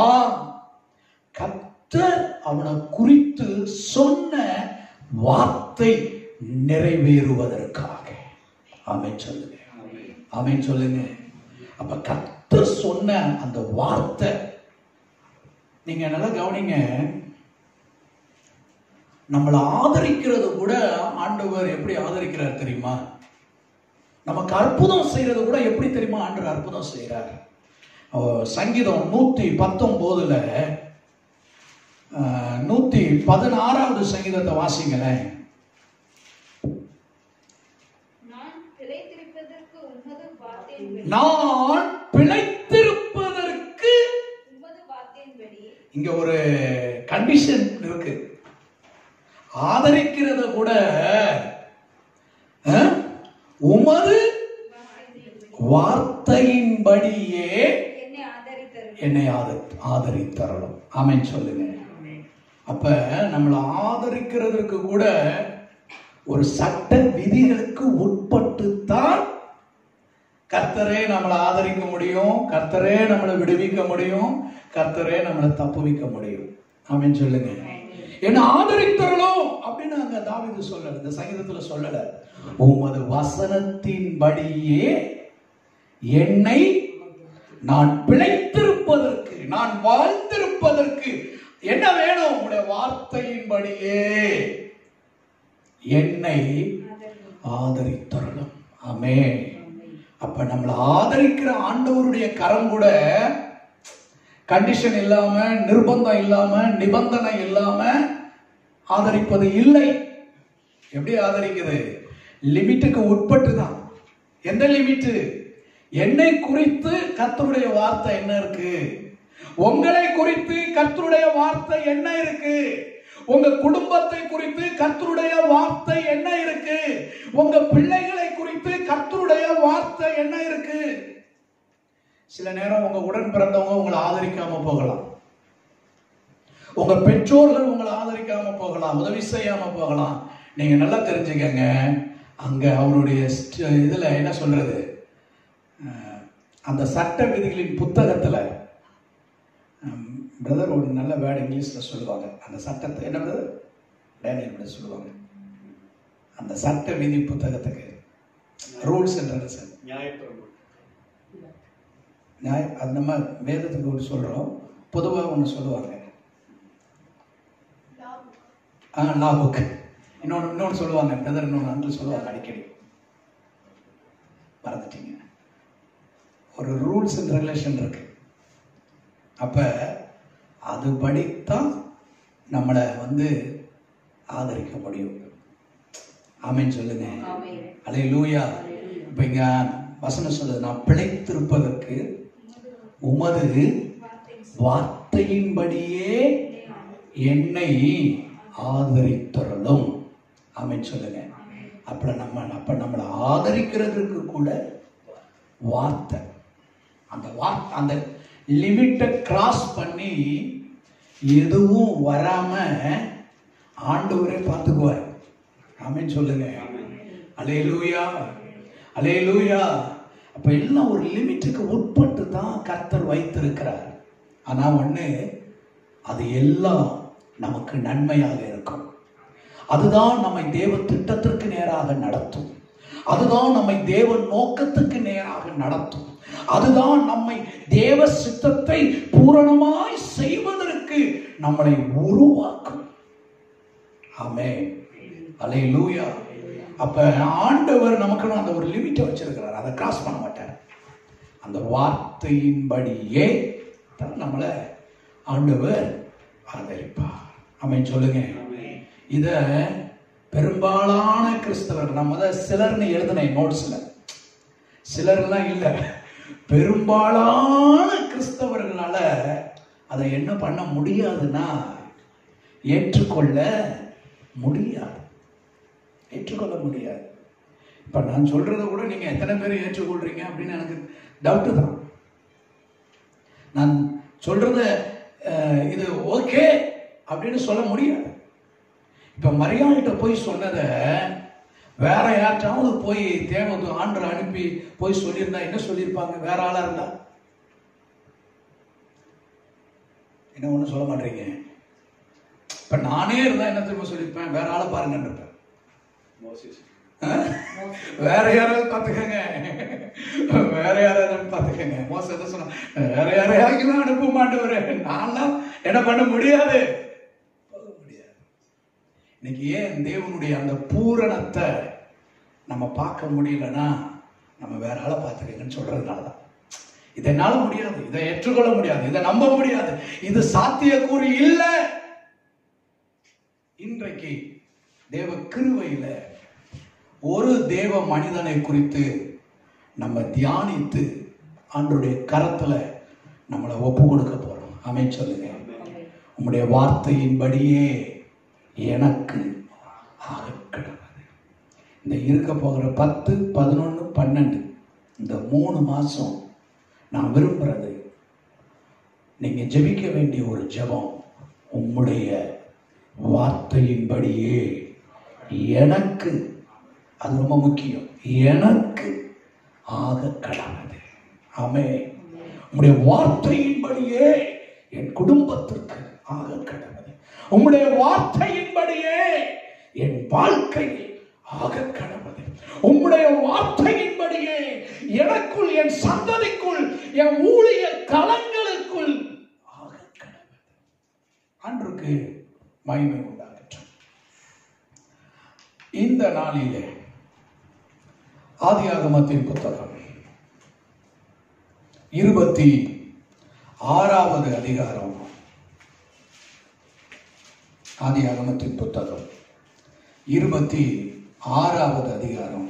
கர்த்தர் அவனை குறித்து சொன்ன வார்த்தை நிறைவேறுவதற்காக ஆமென் சொல்லுங்க ஆமென் சொல்லுங்க அப்ப கர்த்தர் சொன்ன அந்த வார்த்தை நீங்க நல்லா கவனிங்க நம்மளை ஆதரிக்கிறது கூட ஆண்டவர் எப்படி ஆதரிக்கிறார் தெரியுமா நமக்கு அற்புதம் செய்யறது கூட எப்படி தெரியுமா ஆண்டவர் அற்புதம் செய்கிறார் சங்கீதம் நூத்தி பத்தொன்பதுல அஹ், நூத்தி பதினாறாவது சங்கீதத்தை வாசிங்களேன் நான் பிழைத்திருப்பதற்கு உமது வார்த்தையின்படி நான் பிழைத்திருப்பதற்கு உமது வார்த்தையின்படி இங்க ஒரு கண்டிஷன் இருக்கு ஆதரிக்கிறத கூட அஹ், உமது வார்த்தையின்படியே என்னை ஆதரித்தருளும் என்னை ஆதரி ஆதரித்தரணும் ஆமென் சொல்லுங்க அப்ப நம்மளை ஆதரிக்கிறதுக்கு கூட ஒரு சட்ட விதிகளுக்கு உட்பட்டு தான் கர்த்தரே நம்மளை ஆதரிக்க முடியும் கர்த்தரே நம்மளை விடுவிக்க முடியும் கர்த்தரே நம்மளை தப்புவிக்க முடியும் ஆமென் சொல்லுங்க என்ன ஆதரித்தரணும் அப்படின்னு அங்க தாவீது சொல்லல இந்த சங்கீதத்துல சொல்லல உமது வசனத்தின்படியே என்னை நான் பிழைத்திருப்பதற்கு நான் வாழ்ந்திருப்பதற்கு என்ன வேணும் உங்களுடைய வார்த்தையின்படியே என்னை ஆதரித்தரணும் ஆமே அப்ப நம்மளை ஆதரிக்கிற ஆண்டவருடைய கரம் கூட கண்டிஷன் இல்லாம நிர்பந்தம் இல்லாம நிபந்தனை இல்லாம ஆதரிப்பது இல்லை எப்படி ஆதரிக்குது லிமிட்டுக்கு உட்பட்டு தான் எந்த லிமிட்டு என்னை குறித்து கர்த்தருடைய வார்த்தை என்ன இருக்கு உங்களை குறித்து கர்த்தருடைய வார்த்தை என்ன இருக்கு உங்க குடும்பத்தை குறித்து கர்த்தருடைய வார்த்தை என்ன இருக்கு உங்க பிள்ளைகளை குறித்து கர்த்தருடைய வார்த்தை என்ன இருக்கு சில நேரம் உங்க உடன் பிறந்தவங்க உங்களை ஆதரிக்காம போகலாம் உங்க பெற்றோர்கள் உங்களை ஆதரிக்காம போகலாம் உதவி செய்யாம போகலாம் நீங்க நல்லா தெரிஞ்சுக்கங்க அங்க அவருடைய ஸ்ட- இதுல என்ன சொல்றது அஹ், அந்த சட்ட விதிகளின் புத்தகத்துல பிரதர் ஒரு நல்ல வேர்டு இங்கிலீஷ்ல சொல்லுவாங்க அந்த சட்டத்தை என்ன பிரதர் டேனியல் பிரதர் சொல்லுவாங்க அந்த சட்ட விதி புத்தகத்துக்கு ரூல்ஸ் அண்ட் ரெகுலேஷன் நியாய அது நம்ம வேதத்துக்கு ஒன்று சொல்றோம் பொதுவாக ஒன்று சொல்லுவாங்க ஆ லா புக் இன்னொன்று இன்னொன்று சொல்லுவாங்க பிரதர் இன்னொன்று அங்கிள் சொல்லுவாங்க அடிக்கடி மறந்துட்டீங்க ஒரு ரூல்ஸ் அண்ட் ரெகுலேஷன் இருக்கு அப்ப அது படித்தான் நம்மளை வந்து ஆதரிக்க முடியும் ஆமென் சொல்லுங்க அலே லூயா இப்ப இங்க வசனம் சொல்லுது நான் பிழைத்திருப்பதற்கு உமது வார்த்தையின்படியே என்னை ஆதரித்தரலும் ஆமென் சொல்லுங்க அப்ப நம்ம அப்ப நம்மளை ஆதரிக்கிறதுக்கு கூட வார்த்தை அந்த வார்த்தை அந்த லிமிட்டை கிராஸ் பண்ணி எதுவும் வராம ஆண்டவரே பார்த்துக்குவார் ஆமென் சொல்லுங்க அலே லூயா அலே லூயா அப்ப எல்லாம் ஒரு லிமிட்டுக்கு உட்பட்டு தான் கர்த்தர் வைத்திருக்கிறார் ஆனா ஒண்ணு அது எல்லாம் நமக்கு நன்மையாக இருக்கும் அதுதான் நம்மை தேவ திட்டத்திற்கு நேராக நடத்தும் அதுதான் நம்மை தேவ நோக்கத்துக்கு நேராக நடத்தும் அதுதான் நம்மை தேவ சித்தத்தை பூரணமாய் செய்வதற்கு நம்மளை உருவாக்கும் ஆமே அலே லூயா அப்ப ஆண்டவர் நமக்கு அந்த ஒரு லிமிட்டை வச்சிருக்கிறார் அதை கிராஸ் பண்ண மாட்டார் அந்த வார்த்தையின்படியே தான் நம்மளை ஆண்டவர் ஆதரிப்பார் ஆமென் சொல்லுங்க இத பெரும்பாலான கிறிஸ்தவர்கள் நம்ம தான் சிலர்னு எழுதினேன் நோட்ஸ்ல சிலர்லாம் இல்ல பெரும்பாலான கிறிஸ்தவர்களால அதை என்ன பண்ண முடியாதுன்னா ஏற்றுக்கொள்ள முடியாது ஏற்றுக்கொள்ள முடியாது இப்ப நான் சொல்றதை கூட நீங்க எத்தனை பேர் ஏற்றுக்கொள்றீங்க அப்படின்னு எனக்கு டவுட் தான் நான் சொல்றத அஹ், இது ஓகே அப்படின்னு சொல்ல முடியாது இப்ப மரியாதைகிட்ட போய் சொன்னதை வேற யார்ட்டாவது போய் தேவது ஆண்டரை அனுப்பி போய் சொல்லியிருந்தா என்ன சொல்லியிருப்பாங்க வேற ஆளா இருந்தா என்ன ஒண்ணும் சொல்ல மாட்டீங்க இப்ப நானே இருந்தா என்ன திரும்ப சொல்லியிருப்பேன் வேற ஆளை பாருங்கன்னு இருப்பேன் வேற யாராவது பாத்துக்கங்க வேற யாராவது பாத்துக்கங்க மோசம் எதை சொன்னா வேற யாரையாவது அனுப்ப மாட்டேவரு நான்லாம் என்ன பண்ண முடியாது போக முடியாது இன்னைக்கு ஏன் தேவனுடைய அந்த பூரணத்தை நம்ம பார்க்க முடியலன்னா நம்ம வேற ஆளை பார்த்துக்கங்கன்னு சொல்றதுனால தான் இதை என்னால முடியாது இதை ஏற்றுக்கொள்ள முடியாது இதை நம்ப முடியாது இது சாத்தியக்கூறு இல்லை இன்றைக்கு தேவ கிருவையில ஒரு தேவ மனிதனை குறித்து நம்ம தியானித்து ஆண்டுடைய கரத்துல நம்மளை ஒப்பு கொடுக்க போறோம் அமை சொல்லுங்க உம்முடைய வார்த்தையின்படியே எனக்கு ஆக கிடவது இந்த இருக்க போகிற பத்து பதினொன்று பன்னெண்டு இந்த மூணு மாசம் நான் விரும்புறது நீங்க ஜெபிக்க வேண்டிய ஒரு ஜெபம் உம்முடைய வார்த்தையின்படியே எனக்கு அது ரொம்ப முக்கியம் எனக்கு ஆக கடவுது ஆமே உம்முடைய வார்த்தையின்படியே என் குடும்பத்திற்கு ஆக கடவுது உம்முடைய வார்த்தையின்படியே என் வாழ்க்கையில் ஆக கடவுது உம்முடைய வார்த்தையின்படியே எனக்குள் என் சந்ததிக்குள் என் ஊழிய களங்களுக்குள் ஆக கடவுது அன்றுக்கு மகிமை உண்டாகட்டும் இந்த நாளிலே ஆதியாகமத்தின் புத்தகம் இருபத்தி ஆறாவது அதிகாரம் ஆதியாகமத்தின் புத்தகம் இருபத்தி ஆறாவது அதிகாரம்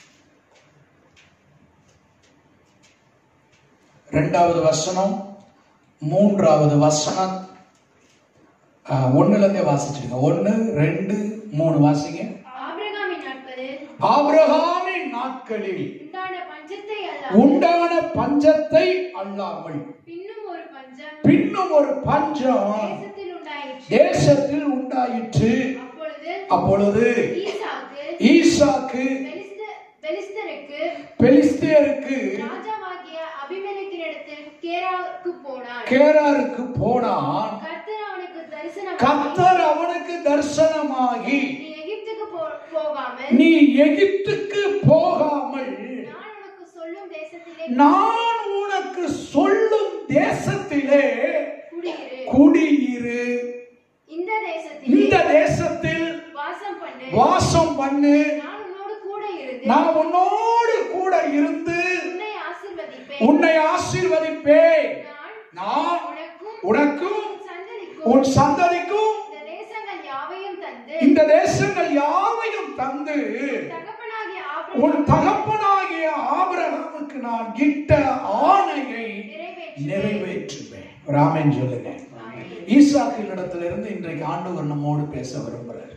ரெண்டாவது வசனம் மூன்றாவது வசனம் ஆஹ், ஒண்ணுல இருந்தே வாசிச்சிருங்க ஒன்னு ரெண்டு மூணு வாசிங்க ஆபிரகாமின் நாட்களில் ஆபிரகாமின் நாட்களில் உண்டான பஞ்சத்தை அல்ல உண்டான பஞ்சத்தை அல்லாமல் பின்னும் ஒரு பஞ்சம் பின்னும் ஒரு பஞ்சம் தேசத்தில் உண்டாயிற்று தேசத்தில் உண்டாயிற்று அப்பொழுது அப்பொழுது ஈசாக்கு ஈசாக்கு பெலிஸ்த- பெலிஸ்தருக்கு பெலிஸ்தேருக்கு ராஜாவாகிய அபிமெலேக்கினிடத்தில் கேராவுக்கு போனான் கேராருக்கு போனான் கர்த்தர் அவனுக்கு தரிசனம் கர்த்தர் அவனுக்கு தரிசனமாகி நீ எகிப்துக்கு போ- போகாமல் நீ எகிப்துக்கு போகாமல் நான் உனக்கு சொல்லும் தேசத்திலே நான் உனக்கு சொல்லும் தேசத்திலே குடியிரு குடியிரு இந்த தேசத்திலே இந்த தேசத்தில் வாசம் பண்ணு வாசம் பண்ணு நான் உன்னோடு கூட இருந்து நான் உன்னோடு கூட இருந்து உன்னை ஆசீர்வதிப்பேன் உன்னை ஆசீர்வதிப்பேன் நான் நான் உனக்கும் உனக்கும் உன் சந்ததிக்கும் உன் சந்ததிக்கும் இந்த தேசங்கள் யாவையும் தந்து இந்த தேசங்கள் யாவையும் தந்து தகப்பனாகிய உன் ஆபிரகாம் தகப்பனாகிய ஆபிரகாமுக்கு நான் இட்ட ஆணையை நிறைவேற்றி நிறைவேற்றுவேன் ராமன் சொல்லுங்க ஈசாக்கின் இடத்திலிருந்து இன்றைக்கு ஆண்டவர் நம்மோடு பேச விரும்புறார்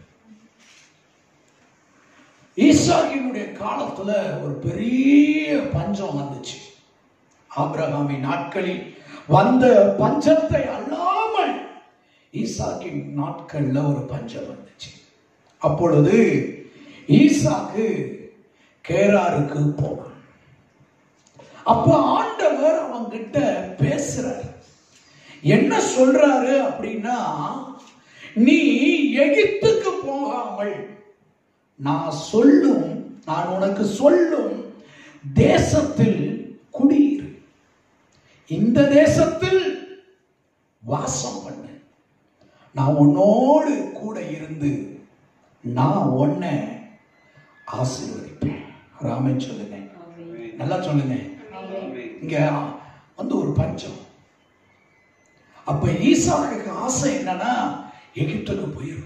ஈசாக்கினுடைய காலத்துல ஒரு பெரிய பஞ்சம் வந்துச்சு ஆபிரகாமின் நாட்களில் வந்த பஞ்சத்தை அல்லாமல் ஈசாக்கின் நாட்கள்ல ஒரு பஞ்சம் வந்துச்சு அப்பொழுது ஈசாக்கு கேராருக்கு போனான் அப்ப ஆண்டவர் அவங்கிட்ட பேசுறார் என்ன சொல்றாரு அப்படின்னா நீ எகிப்துக்கு போகாமல் நான் சொல்லும் நான் உனக்கு சொல்லும் தேசத்தில் குடியிரு இந்த தேசத்தில் வாசம் பண்ணு நான் உன்னோடு கூட இருந்து நான் உன்னை ஆசீர்வதிப்பேன் ராமன் சொல்லுங்க நல்லா சொல்லுங்க இங்க வந்து ஒரு பஞ்சம் அப்ப ஈசாக்கு ஆசை என்னன்னா எகிப்துக்கு போயிடலாம்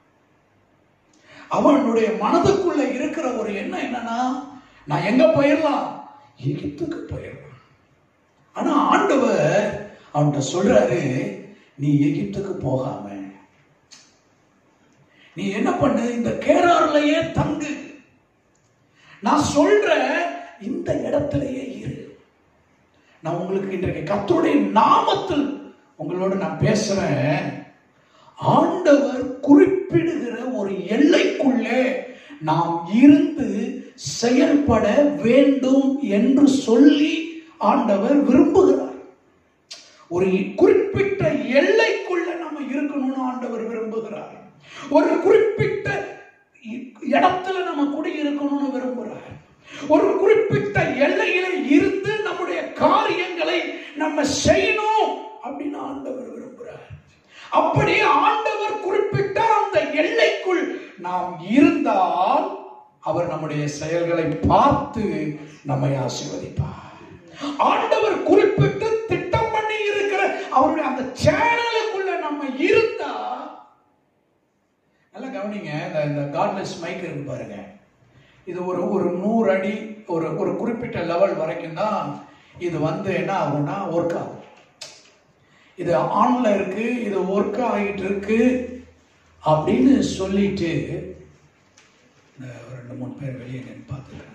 அவனுடைய மனதுக்குள்ள இருக்கிற ஒரு எண்ணம் என்னன்னா நான் எங்க போயிடலாம் எகிப்துக்கு போயிடலாம் ஆனா ஆண்டவர் அவன்கிட்ட சொல்றாரு நீ எகிப்துக்கு போகாம நீ என்ன பண்ணு இந்த கேரார்லயே தங்கு நான் சொல்ற இந்த இடத்திலேயே இரு நான் உங்களுக்கு இன்றைக்கு கர்த்தருடைய நாமத்தில் உங்களோட நான் பேசுறேன் ஆண்டவர் குறிப்பிடுகிற ஒரு எல்லைக்குள்ளே நாம் இருந்து செயல்பட வேண்டும் என்று சொல்லி ஆண்டவர் விரும்புகிறார் ஒரு குறிப்பிட்ட எல்லைக்குள்ள நம்ம இருக்கணும்னு ஆண்டவர் விரும்புகிறார் ஒரு குறிப்பிட்ட இ- இடத்துல நம்ம குடியிருக்கணும்னு விரும்புகிறார் ஒரு குறிப்பிட்ட எல்லையில இருந்து நம்முடைய காரியங்களை நம்ம செய்யணும் அப்படின்னு ஆண்டவர் விரும்புகிறார் அப்படி ஆண்டவர் குறிப்பிட்ட அந்த எல்லைக்குள் நாம் இருந்தால் அவர் நம்முடைய செயல்களை பார்த்து நம்மை ஆசீர்வதிப்பார் ஆண்டவர் குறிப்பிட்டு திட்டம் பண்ணி இருக்கிற அவருடைய அந்த சேனலுக்குள்ள நம்ம இருந்தா கவனிங்க இந்த இந்த காட்லெஸ் மைக் இருக்கு பாருங்க இது ஒரு ஒரு நூறு அடி ஒரு ஒரு குறிப்பிட்ட லெவல் வரைக்கும் தான் இது வந்து என்ன ஆகும்னா ஒர்க் ஆகும் இது ஆன்ல இருக்கு இது ஒர்க் ஆகிட்டு இருக்கு அப்படின்னு சொல்லிட்டு இந்த ஒரு ரெண்டு மூணு பேர் வெளியே நின்று பார்த்துருக்காங்க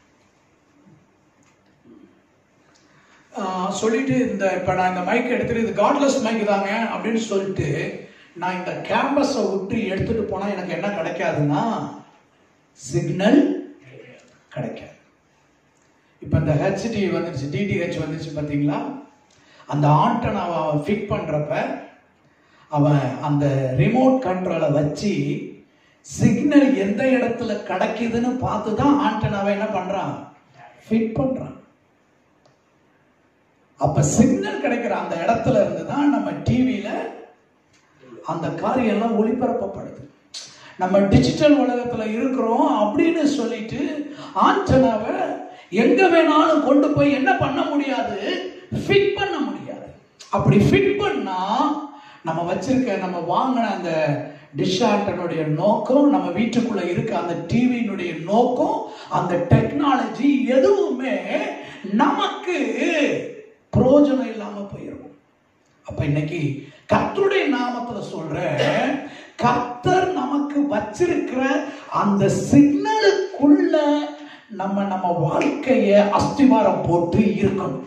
சொல்லிட்டு இந்த இப்போ நான் இந்த மைக் எடுத்துட்டு இது காட்லெஸ் மைக் தாங்க அப்படின்னு சொல்லிட்டு நான் இந்த கேம்பஸை விட்டு எடுத்துட்டு போனால் எனக்கு என்ன கிடைக்காதுன்னா சிக்னல் கிடைக்காது இப்போ இந்த ஹெச்டி வந்துருச்சு டிடிஹெச் வந்துருச்சு பார்த்தீங்களா அந்த ஆண்டனாவை அவன் ஃபிட் பண்ணுறப்ப அவன் அந்த ரிமோட் கண்ட்ரோலை வச்சு சிக்னல் எந்த இடத்துல கிடைக்குதுன்னு பார்த்து தான் ஆண்டனாவை என்ன பண்ணுறான் ஃபிட் பண்ணுறான் அப்ப சிக்னல் கிடைக்கிற அந்த இடத்துல இருந்து தான் நம்ம டிவியில அந்த காரியம் எல்லாம் ஒளிபரப்பப்படுது நம்ம டிஜிட்டல் உலகத்துல இருக்கிறோம் அப்படின்னு சொல்லிட்டு ஆண்டனாவை எங்க வேணாலும் கொண்டு போய் என்ன பண்ண முடியாது ஃபிட் பண்ண முடியாது அப்படி ஃபிட் பண்ணா நம்ம வச்சிருக்க நம்ம வாங்கின அந்த டிஷ் ஆண்டனுடைய நோக்கம் நம்ம வீட்டுக்குள்ள இருக்க அந்த டிவியினுடைய நோக்கம் அந்த டெக்னாலஜி எதுவுமே நமக்கு பிரயோஜனம் இல்லாம போயிடும் அப்ப இன்னைக்கு கர்த்தருடைய நாமத்துல சொல்றேன் கர்த்தர் நமக்கு வச்சிருக்கிற அந்த சிக்னலுக்குள்ள நம்ம நம்ம வாழ்க்கைய அஸ்திவாரம் போட்டு இருக்கணும்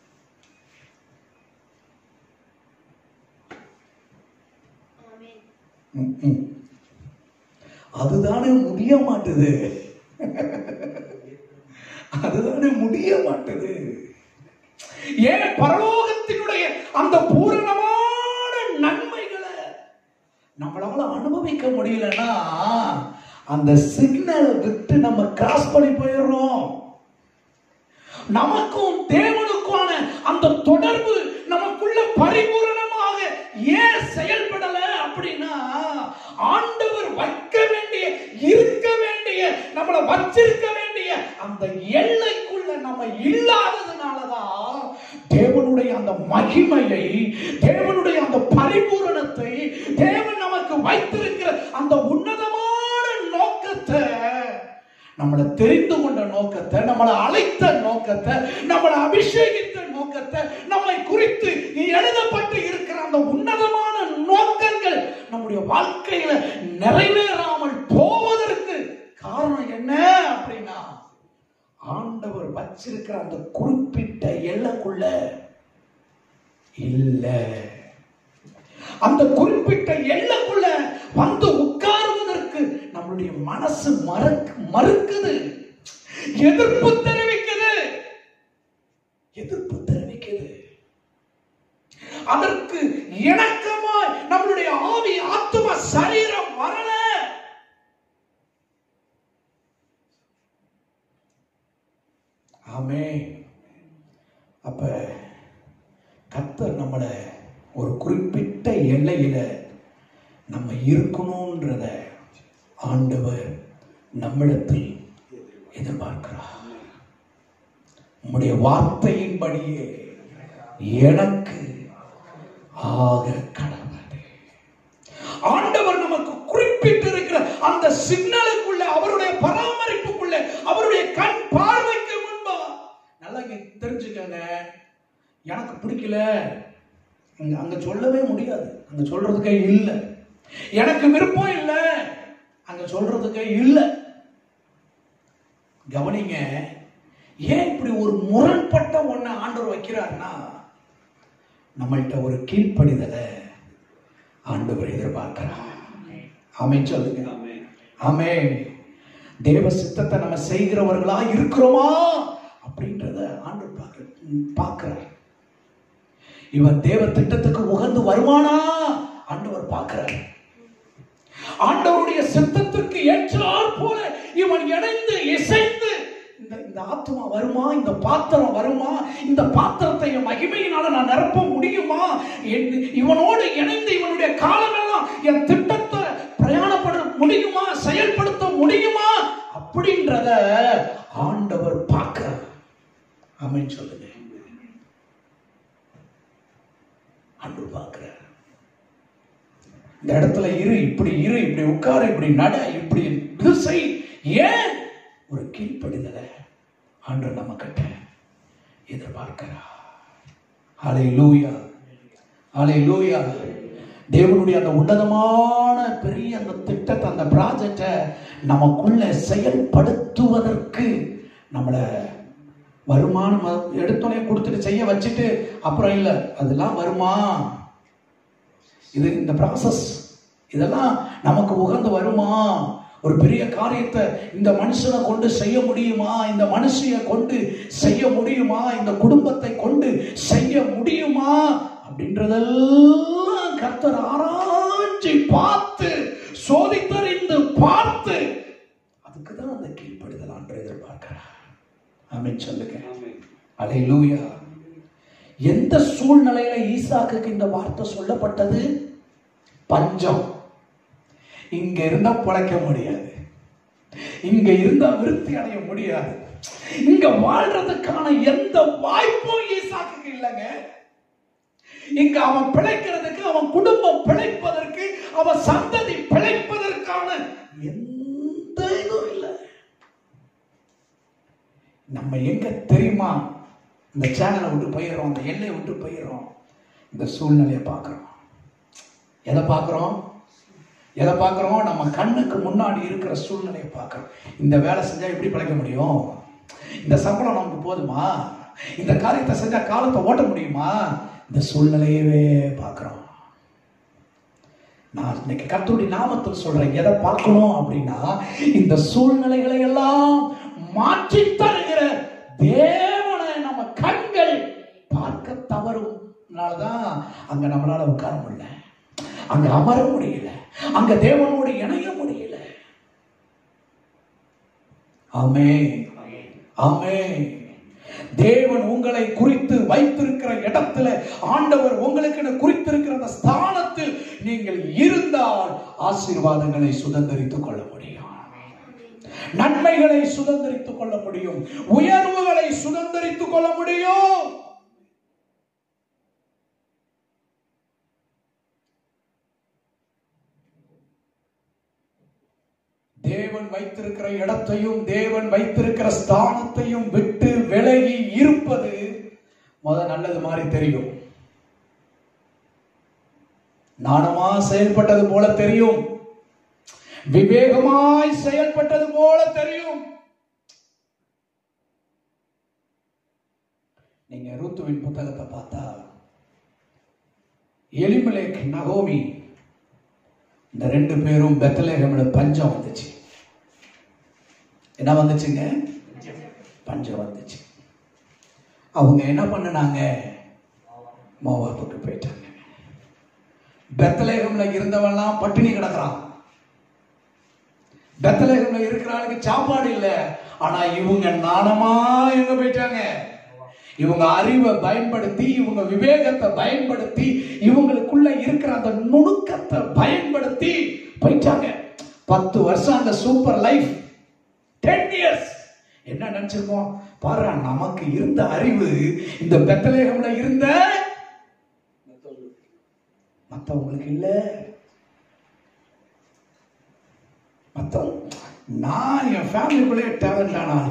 ஆமென் ம், ம். அதுதானே முடிய மாட்டுது அதுதானே முடிய மாட்டுது ஏன் பரலோகத்தினுடைய அந்த பூரணமான நன்மைகளை நம்மளால அனுபவிக்க முடியலன்னா அந்த சிக்னலை விட்டு நம்ம கிராஸ் பண்ணி போயிடுறோம் நமக்கும் தேவனுக்கான அந்த தொடர்பு நமக்குள்ள பரிபூரணமாக ஏன் செயல்படல அப்படின்னா ஆண்டவர் வைக்க வேண்டிய இருக்க வேண்டிய நம்மளை வச்சிருக்க வேண்டிய அந்த எல்லைக்குள்ள நம்ம இல்லாததுனாலதான் தேவனுடைய அந்த மகிமையை தேவனுடைய அந்த பரிபூரணத்தை தேவன் நமக்கு வைத்திருக்கிற அந்த உன்னதமான நோக்கத்தை நம்மளை தெரிந்து கொண்ட நோக்கத்தை நம்மளை அழைத்த நோக்கத்தை நம்மளை அபிஷேகித்த நோக்கத்தை நம்மை குறித்து எழுதப்பட்டு இருக்கிற அந்த உன்னதமான நோக்கங்கள் நம்முடைய வாழ்க்கையில நிறைவேறாமல் போவதற்கு காரணம் என்ன அப்படின்னா ஆண்டவர் வச்சிருக்கிற அந்த குறிப்பிட்ட எல்லைக்குள்ள இல்ல அந்த குறிப்பிட்ட எல்லைக்குள்ள வந்து உட்காருவதற்கு நம்மளுடைய மனசு மறக்கு மறுக்குது எதிர்ப்பு தெரிவிக்குது எதிர்ப்பு தெரிவிக்குது அதற்கு இணக்கமாய் நம்மளுடைய ஆவி ஆத்தும சரீரம் வரல ஆமே அப்ப கத்தர் நம்மளை ஒரு குறிப்பிட்ட எல்லையில நம்ம இருக்கணும்ன்றத ஆண்டவர் நம்மிடத்தில் எதிர்பார்க்கிறார் உம்முடைய வார்த்தையின்படியே எனக்கு ஆக கடவுளே ஆண்டவர் நமக்கு குறிப்பிட்டிருக்கிற அந்த சிக்னலுக்குள்ள அவருடைய பராமரிப்புக்குள்ள அவருடைய கண் பார்வைக்கு முன்பா நல்லா இங்க தெரிஞ்சுக்கங்க எனக்கு பிடிக்கல அங்க அங்க சொல்லவே முடியாது அங்க சொல்றதுக்கே இல்லை எனக்கு விருப்பம் இல்லை அங்க சொல்றதுக்கே இல்லை கவனிங்க ஏன் இப்படி ஒரு முரண்பட்ட ஒண்ண ஆண்டவர் வைக்கிறார்னா நம்மள்ட்ட ஒரு கீழ்ப்படிதலை ஆண்டவர் எதிர்பார்க்கிறார் ஆமென் சொல்லுங்க ஆமே தேவ சித்தத்தை நம்ம செய்கிறவர்களா இருக்கிறோமா அப்படின்றத ஆண்டவர் பார்க்க பார்க்கிறார் இவன் தேவ திட்டத்துக்கு உகந்து வருவானா ஆண்டவர் பார்க்கிறார் ஆண்டவருடைய சித்தத்திற்கு ஏற்றாற் போல இவன் இணைந்து இசைந்து இந்த இந்த ஆத்மா வருமா இந்த பாத்திரம் வருமா இந்த பாத்திரத்தை என் மகிமையினால நான் நிரப்ப முடியுமா என்- இவனோடு இணைந்து இவனுடைய காலமெல்லாம் என் திட்டத்தை பிரயாணப்பட முடியுமா செயல்படுத்த முடியுமா அப்படின்றத ஆண்டவர் பார்க்கிறார் ஆமென் சொல்லுங்க ஆண்டவர் பார்க்கிறார் இந்த இடத்துல இரு இப்படி இரு இப்படி உட்காரு இப்படி நட இப்படி இது செய் ஏன் ஒரு கீழ்ப்படிதலை ஆண்டு நம்ம கிட்ட எதிர்பார்க்கிறார் அலை லூயா அலை லூயா தேவனுடைய அந்த உன்னதமான பெரிய அந்த திட்டத்தை அந்த ப்ராஜெக்டை நமக்குள்ள செயல்படுத்துவதற்கு நம்மளை வருமானம் எடுத்தோடனே கொடுத்துட்டு செய்ய வச்சுட்டு அப்புறம் இல்லை அதெல்லாம் வருமா இது இந்த ப்ராசஸ் இதெல்லாம் நமக்கு உகந்து வருமா ஒரு பெரிய காரியத்தை இந்த மனுஷனை கொண்டு செய்ய முடியுமா இந்த மனுஷிய கொண்டு செய்ய முடியுமா இந்த குடும்பத்தை கொண்டு செய்ய முடியுமா அப்படின்றதெல்லாம் கர்த்தர் ஆராய்ச்சி பார்த்து சோதித்தறிந்து பார்த்து அதுக்கு தான் அந்த கீழ்ப்படுதல் ஆண்டு எதிர்பார்க்கிறார் ஆமென் சொல்லுங்க அலையிலூயா எந்த சூழ்நிலையில ஈசாக்குக்கு இந்த வார்த்தை சொல்லப்பட்டது பஞ்சம் இங்க இருந்தா பிழைக்க முடியாது இங்க இருந்தா விருத்தி அடைய முடியாது இங்க வாழ்றதுக்கான எந்த வாய்ப்பும் ஈசாக்குக்கு இல்லைங்க இங்க அவன் பிழைக்கிறதுக்கு அவன் குடும்பம் பிழைப்பதற்கு அவன் சந்ததி பிழைப்பதற்கான எந்த இதுவும் இல்லை நம்ம எங்க தெரியுமா இந்த சேனலை விட்டு போயிடுறோம் இந்த எல்லையை விட்டு போயிடுறோம் இந்த சூழ்நிலையை பார்க்குறோம் எதை பார்க்குறோம் எதை பார்க்குறோம் நம்ம கண்ணுக்கு முன்னாடி இருக்கிற சூழ்நிலையை பார்க்குறோம் இந்த வேலை செஞ்சால் எப்படி பிழைக்க முடியும் இந்த சம்பளம் நமக்கு போதுமா இந்த காரியத்தை செஞ்சால் காலத்தை ஓட்ட முடியுமா இந்த சூழ்நிலையவே பார்க்குறோம் நான் இன்னைக்கு கர்த்தருடைய நாமத்தில் சொல்றேன் எதை பார்க்கணும் அப்படின்னா இந்த சூழ்நிலைகளை எல்லாம் மாற்றி தருகிற தேவனை நம்ம கண்கள் பார்க்க தவறுனால்தான் அங்க நம்மளால உட்கார முடியல அங்க அமர முடியல அங்க தேவனோடு இணைய முடியல ஆமே ஆமே தேவன் உங்களை குறித்து வைத்திருக்கிற இடத்துல ஆண்டவர் உங்களுக்கு குறித்திருக்கிற அந்த ஸ்தானத்தில் நீங்கள் இருந்தால் ஆசீர்வாதங்களை சுதந்திரித்துக் கொள்ள முடியும் நன்மைகளை சுதந்திரித்துக் கொள்ள முடியும் உயர்வுகளை சுதந்திரித்துக் கொள்ள முடியும் தேவன் வைத்திருக்கிற இடத்தையும் தேவன் வைத்திருக்கிற ஸ்தானத்தையும் விட்டு விலகி இருப்பது முத நல்லது மாதிரி தெரியும் நாணமா செயல்பட்டது போல தெரியும் விவேகமாய் செயல்பட்டது போல தெரியும் நீங்க ரூத்துவின் புத்தகத்தை பார்த்தா எலிமலேக் நகோமி இந்த ரெண்டு பேரும் பெத்தலேகம்ல பஞ்சம் வந்துச்சு என்ன வந்துச்சுங்க பஞ்சம் வந்துச்சு அவங்க என்ன பண்ணுனாங்க மோவாப்புக்கு போயிட்டாங்க பெத்தலேகம்ல இருந்தவன்லாம் பட்டினி கிடக்குறான் பெத்தலேகம்ல இருக்கிற ஆளுக்கு சாப்பாடு இல்லை ஆனா இவங்க நாணமா எங்க போயிட்டாங்க இவங்க அறிவை பயன்படுத்தி இவங்க விவேகத்தை பயன்படுத்தி இவங்களுக்குள்ள இருக்கிற அந்த நுணுக்கத்தை பயன்படுத்தி போயிட்டாங்க பத்து வருஷம் அந்த சூப்பர் லைஃப் டென் இயர்ஸ் என்ன நினைச்சிருக்கோம் பாரு நமக்கு இருந்த அறிவு இந்த பெத்தலேகம்ல இருந்த மத்தவங்களுக்கு இல்ல மத்தவங்க நான் என் ஃபேமிலிக்குள்ளே டேலண்ட் ஆனா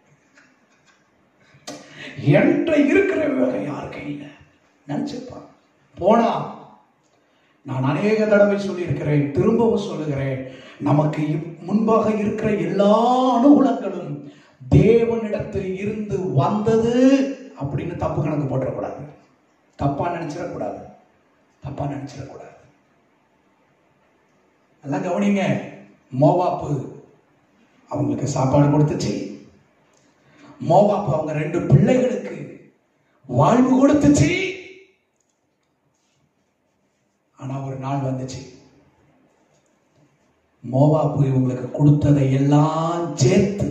என்கிட்ட இருக்கிற விவரம் யார் கையில் நினைச்சிருப்பான் போனா நான் அநேக தடவை சொல்லியிருக்கிறேன் திரும்பவும் சொல்லுகிறேன் நமக்கு இப்- முன்பாக இருக்கிற எல்லா அனுகூலங்களும் தேவனிடத்தில் இருந்து வந்தது அப்படின்னு தப்பு கணக்கு போட்டுறக்கூடாது தப்பா நினைச்சிடக்கூடாது தப்பா நினைச்சிடக்கூடாது நல்லா கவனிங்க மோவாப்பு அவங்களுக்கு சாப்பாடு கொடுத்துச்சு மோவாப்பு அவங்க ரெண்டு பிள்ளைகளுக்கு வாழ்வு கொடுத்துச்சு ஆனா ஒரு நாள் வந்துச்சு மோவாப்பு இவங்களுக்கு கொடுத்ததை எல்லாம் சேர்த்து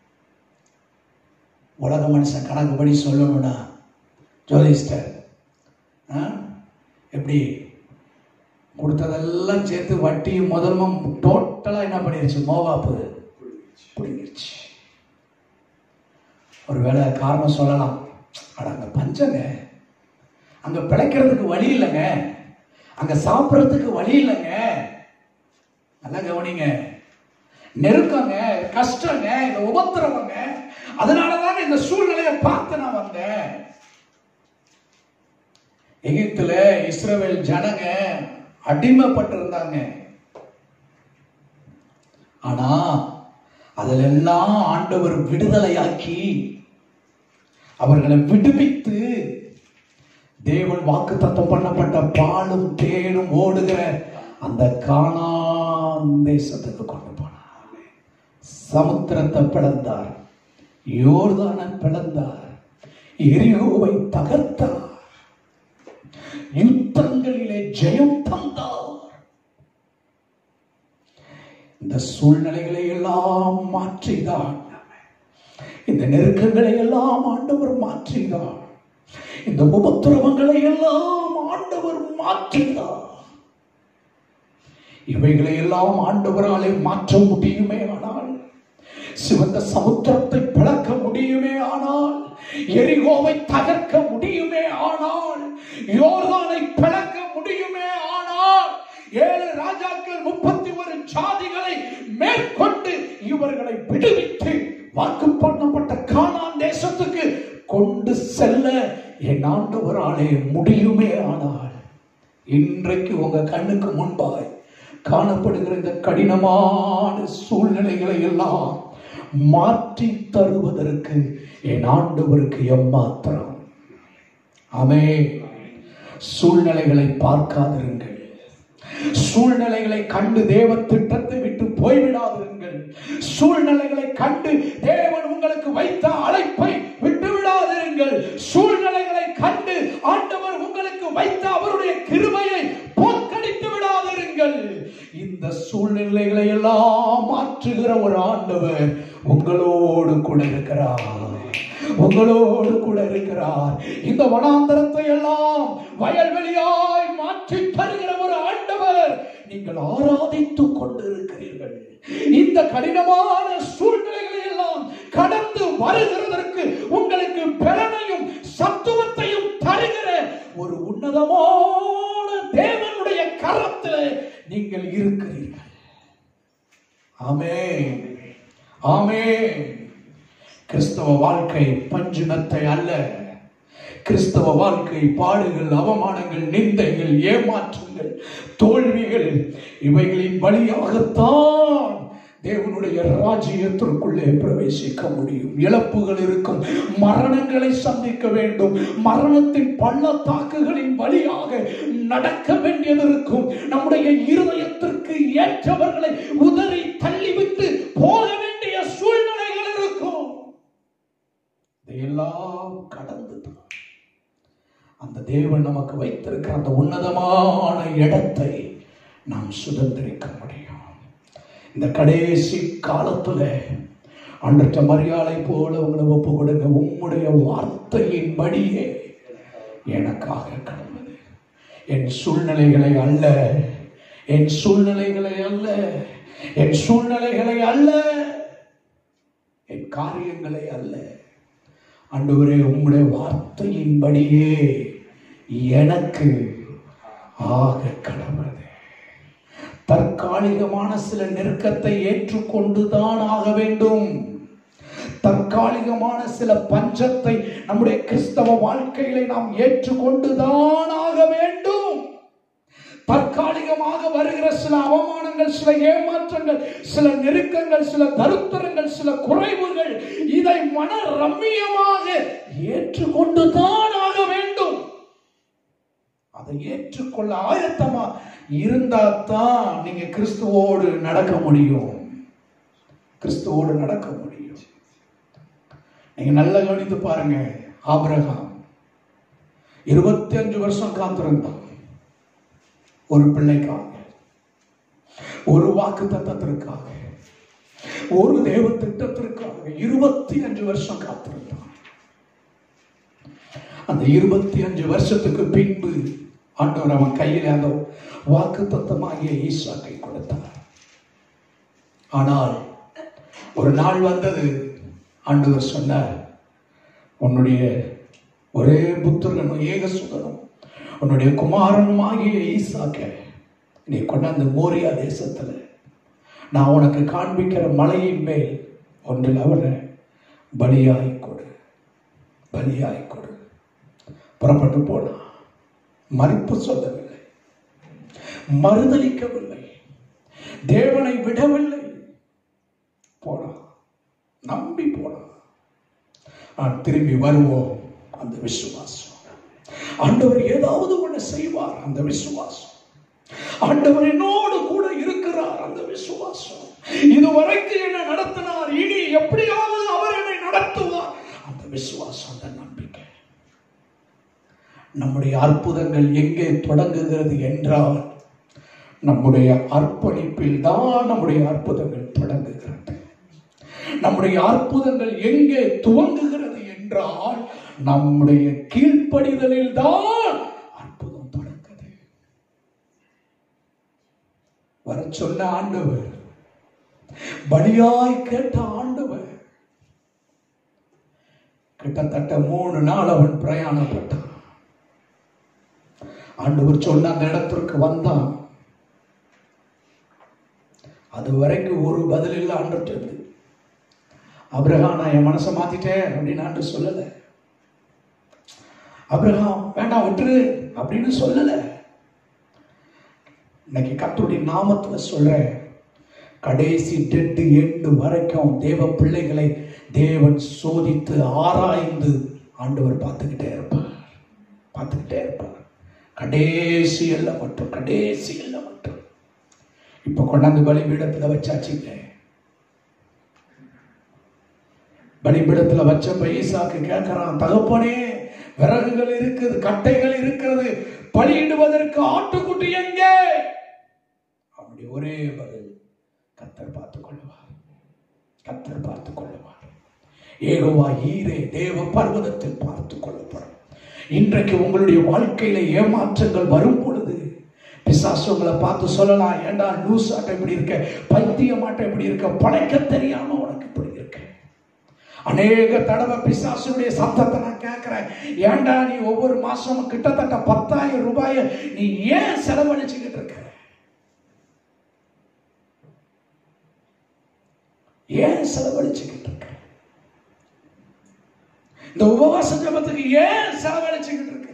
உலக மனுஷன் கணக்குப்படி சொல்லணும்னா ஜோதிஸ்டர் ஆ? எப்படி கொடுத்ததெல்லாம் சேர்த்து வட்டியும் முதலும் டோட்டலா என்ன பண்ணிருச்சு மோவாப்பு பிடிங்கிருச்சு ஒருவேளை காரணம் சொல்லலாம் அட அங்க பஞ்சங்க அங்க பிழைக்கிறதுக்கு வழி இல்லைங்க அங்க சாப்பிடறதுக்கு வழி இல்லைங்க நல்லா கவனிங்க நெருக்கங்க கஷ்டங்க இந்த உபத்திரவங்க அதனாலதான் இந்த சூழ்நிலையை பார்த்து நான் வந்தேன் எகிப்துல இஸ்ரவேல் ஜனங்க அடிமைப்பட்டிருந்தாங்க ஆனா அதுல எல்லாம் ஆண்டவர் விடுதலையாக்கி அவர்களை விடுவித்து தேவன் வாக்கு தத்தம் பண்ணப்பட்ட பாலும் தேனும் ஓடுகிற அந்த கானான் தேசத்துக்கு கொண்டு போனார் சமுத்திரத்தை பிளந்தார் யோர்தானை பிளந்தார் எரியோவை தகர்த்தார் யுத்தங்களிலே ஜெயம் தந்தார் இந்த சூழ்நிலைகளை எல்லாம் மாற்றிதான் இந்த நெருக்கங்களை எல்லாம் ஆண்டவர் மாற்றினார் இந்த உபத்திரவங்களை எல்லாம் ஆண்டவர் மாற்றினார் இவைகளை எல்லாம் ஆண்டவராலே மாற்ற முடியுமே ஆனால் சிவந்த சமுத்திரத்தை பிளக்க முடியுமே ஆனால் எரிகோவை தகர்க்க முடியுமே ஆனால் யோர்தானை பிளக்க முடியுமே ஆனால் ஏழு ராஜாக்கள் முப்பத்தி ஒரு ஜாதிகளை மேற்கொண்டு இவர்களை விடுவித்து வாக்கு பண்ணப்பட்ட கானான் தேசத்துக்கு கொண்டு செல்ல என் ஆண்டவராலே முடியுமே ஆனால் இன்றைக்கு உங்க கண்ணுக்கு முன்பாய் காணப்படுகிற இந்த கடினமான சூழ்நிலைகளை எல்லாம் மாற்றி தருவதற்கு என் ஆண்டவருக்கு எம்மாத்திரம் ஆமே சூழ்நிலைகளை பார்க்காதிருங்கள் சூழ்நிலைகளை கண்டு தேவ திட்டத்தை விட்டு போய்விடாதிருங்கள் சூழ்நிலைகளை கண்டு தேவன் உங்களுக்கு வைத்த அழைப்பை விட்டு விடாதிருங்கள் சூழ்நிலைகளை கண்டு ஆண்டவர் உங்களுக்கு வைத்த அவருடைய கிருபையை போக்கடித்து விடாதிருங்கள் இந்த சூழ்நிலைகளை எல்லாம் மாற்றுகிற ஒரு ஆண்டவர் உங்களோடு கூட இருக்கிறார் உங்களோடு கூட இருக்கிறார் இந்த வனாந்தரத்தை எல்லாம் வயல்வெளியாய் மாற்றி தருகிற ஒரு ஆண்டவர் நீங்கள் ஆராதித்துக் கொண்டிருக்கிறீர்கள் இந்த கடினமான சூழ்நிலைகளை எல்லாம் கடந்து வருகிறதற்கு உங்களுக்கு பலனையும் சத்துவத்தையும் தருகிற ஒரு உன்னதமான தேவனுடைய கரத்தில் நீங்கள் இருக்கிறீர்கள் ஆமே ஆமே கிறிஸ்தவ வாழ்க்கை பஞ்சுனத்தை அல்ல கிறிஸ்தவ வாழ்க்கை பாடுகள் அவமானங்கள் நிந்தைகள் ஏமாற்றங்கள் தோல்விகள் இவைகளின் வழியாகத்தான் தேவனுடைய ராஜ்யத்திற்குள்ளே பிரவேசிக்க முடியும் இழப்புகள் இருக்கும் மரணங்களை சந்திக்க வேண்டும் மரணத்தின் பள்ளத்தாக்குகளின் வழியாக நடக்க வேண்டியது இருக்கும் நம்முடைய இருதயத்திற்கு ஏற்றவர்களை உதறி தள்ளிவிட்டு போக வேண்டிய சூழ்நிலைகள் இருக்கும் இதையெல்லாம் கடந்து அந்த தேவன் நமக்கு வைத்திருக்கிற அந்த உன்னதமான இடத்தை நாம் சுதந்திரிக்க முடியும் இந்த கடைசி காலத்துல அன்றற்ற மரியாதை போல உங்களை ஒப்பு கொடுங்க உம்முடைய வார்த்தையின்படியே எனக்காக கடவுது என் சூழ்நிலைகளை அல்ல என் சூழ்நிலைகளை அல்ல என் சூழ்நிலைகளை அல்ல என் காரியங்களை அல்ல ஆண்டவரே உம்முடைய வார்த்தையின்படியே எனக்கு ஆக கடவுது தற்காலிகமான சில நெருக்கத்தை ஏற்றுக்கொண்டுதான் ஆக வேண்டும் தற்காலிகமான சில பஞ்சத்தை நம்முடைய கிறிஸ்தவ வாழ்க்கையில நாம் ஏற்றுக்கொண்டுதான் ஆக வேண்டும் தற்காலிகமாக வருகிற சில அவமானங்கள் சில ஏமாற்றங்கள் சில நெருக்கங்கள் சில தருத்தரங்கள் சில குறைவுகள் இதை மன ரம்மியமாக ஏற்றுக்கொண்டுதான் ஆக வேண்டும் அதை ஏற்றுக்கொள்ள ஆயத்தமா இருந்தா தான் நீங்க கிறிஸ்துவோடு நடக்க முடியும் கிறிஸ்துவோடு நடக்க முடியும் நீங்க நல்லா கவனித்து பாருங்க ஆபிரகாம் இருபத்தி அஞ்சு வருஷம் காத்திருந்தான் ஒரு பிள்ளைக்காக ஒரு வாக்கு தத்தத்திற்காக ஒரு தேவ திட்டத்திற்காக இருபத்தி அஞ்சு வருஷம் காத்திருந்தான் அந்த இருபத்தி அஞ்சு வருஷத்துக்கு பின்பு ஆண்டவர் அவன் கையில் அந்த வாக்கு தத்தமாகிய ஈசாக்கை கொடுத்தார் ஆனால் ஒரு நாள் வந்தது ஆண்டவர் சொன்னார் உன்னுடைய ஒரே புத்திரனும் ஏக சுதனும் உன்னுடைய குமாரனும் ஆகிய ஈசாக்க நீ கொண்டாந்து மோரியா தேசத்துல நான் உனக்கு காண்பிக்கிற மலையின் மேல் ஒன்றில் அவரை பலியாய் கொடு பலியாய் கொடு புறப்பட்டு போனான் மறுப்பு சொல்லவில்லை மறுதலிக்கவில்லை தேவனை விடவில்லை போனான் நம்பி போனான் நான் திரும்பி வருவோம் அந்த விசுவாசம் ஆண்டவர் ஏதாவது ஒண்ணு செய்வார் அந்த விசுவாசம் ஆண்டவர் என்னோடு கூட இருக்கிறார் அந்த விசுவாசம் இதுவரைக்கும் என்ன நடத்தினார் இனி எப்படியாவது அவர் என்னை நடத்துவார் அந்த விசுவாசம் அந்த நம்பிக்கை நம்முடைய அற்புதங்கள் எங்கே தொடங்குகிறது என்றால் நம்முடைய அர்ப்பணிப்பில் தான் நம்முடைய அற்புதங்கள் தொடங்குகிறது நம்முடைய அற்புதங்கள் எங்கே துவங்குகிறது என்றால் நம்முடைய கீழ்ப்படிதலில் தான் அற்புதம் தொடங்குது வர சொன்ன ஆண்டவர் பலியாய் கேட்ட ஆண்டவர் கிட்டத்தட்ட மூணு நாள் அவன் பிரயாணப்பட்டான் ஆண்டவர் சொன்ன அந்த இடத்திற்கு வந்தான் அது வரைக்கும் ஒரு பதில் இல்லை ஆண்டு அப்ரஹாம் நான் என் மனசை மாத்திட்டேன் அப்படின்னு ஆண்டு சொல்லல அப்ரஹாம் வேண்டாம் விட்டுரு அப்படின்னு சொல்லல இன்னைக்கு கர்த்தருடைய நாமத்துல சொல்றேன் கடைசி டெட்டு எண்டு வரைக்கும் தேவ பிள்ளைகளை தேவன் சோதித்து ஆராய்ந்து ஆண்டவர் பார்த்துக்கிட்டே இருப்பார் பார்த்துக்கிட்டே இருப்பார் கடைசி எல்லாம் மட்டும் கடைசி எல்லாம் மட்டும் இப்ப கொண்டாந்து பலிபீடத்துல வச்சாச்சுங்க பலிபீடத்துல வச்சப்ப ஈசாக்கு கேட்கிறான் தகப்பனே விறகுகள் இருக்குது கட்டைகள் இருக்கிறது பலியிடுவதற்கு ஆட்டுக்குட்டி எங்கே அவனுடைய ஒரே பதில் கத்தர் பார்த்துக் கொள்வார் கத்தர் பார்த்துக் கொள்வார் ஏகோவா ஈரே தேவ பர்வதத்தில் பார்த்துக் கொள்ளப்படும் இன்றைக்கு உங்களுடைய வாழ்க்கையில ஏமாற்றங்கள் வரும் பொழுது பிசாசு உங்களை பார்த்து சொல்லலாம் ஏண்டா லூஸ் ஆட்டம் இப்படி இருக்க பைத்தியமாட்டம் இப்படி இருக்க படைக்க தெரியாம உனக்கு இப்படி இருக்க அநேக தடவை பிசாசுடைய சத்தத்தை நான் கேட்கிறேன் ஏன்டா நீ ஒவ்வொரு மாசமும் கிட்டத்தட்ட பத்தாயிரம் ரூபாயை நீ ஏன் செலவழிச்சுக்கிட்டு இருக்க ஏன் செலவழிச்சுக்கிட்டு இருக்க இந்த உபவாச ஜபத்துக்கு ஏன் செலவழிச்சுக்கிட்டு இருக்கிற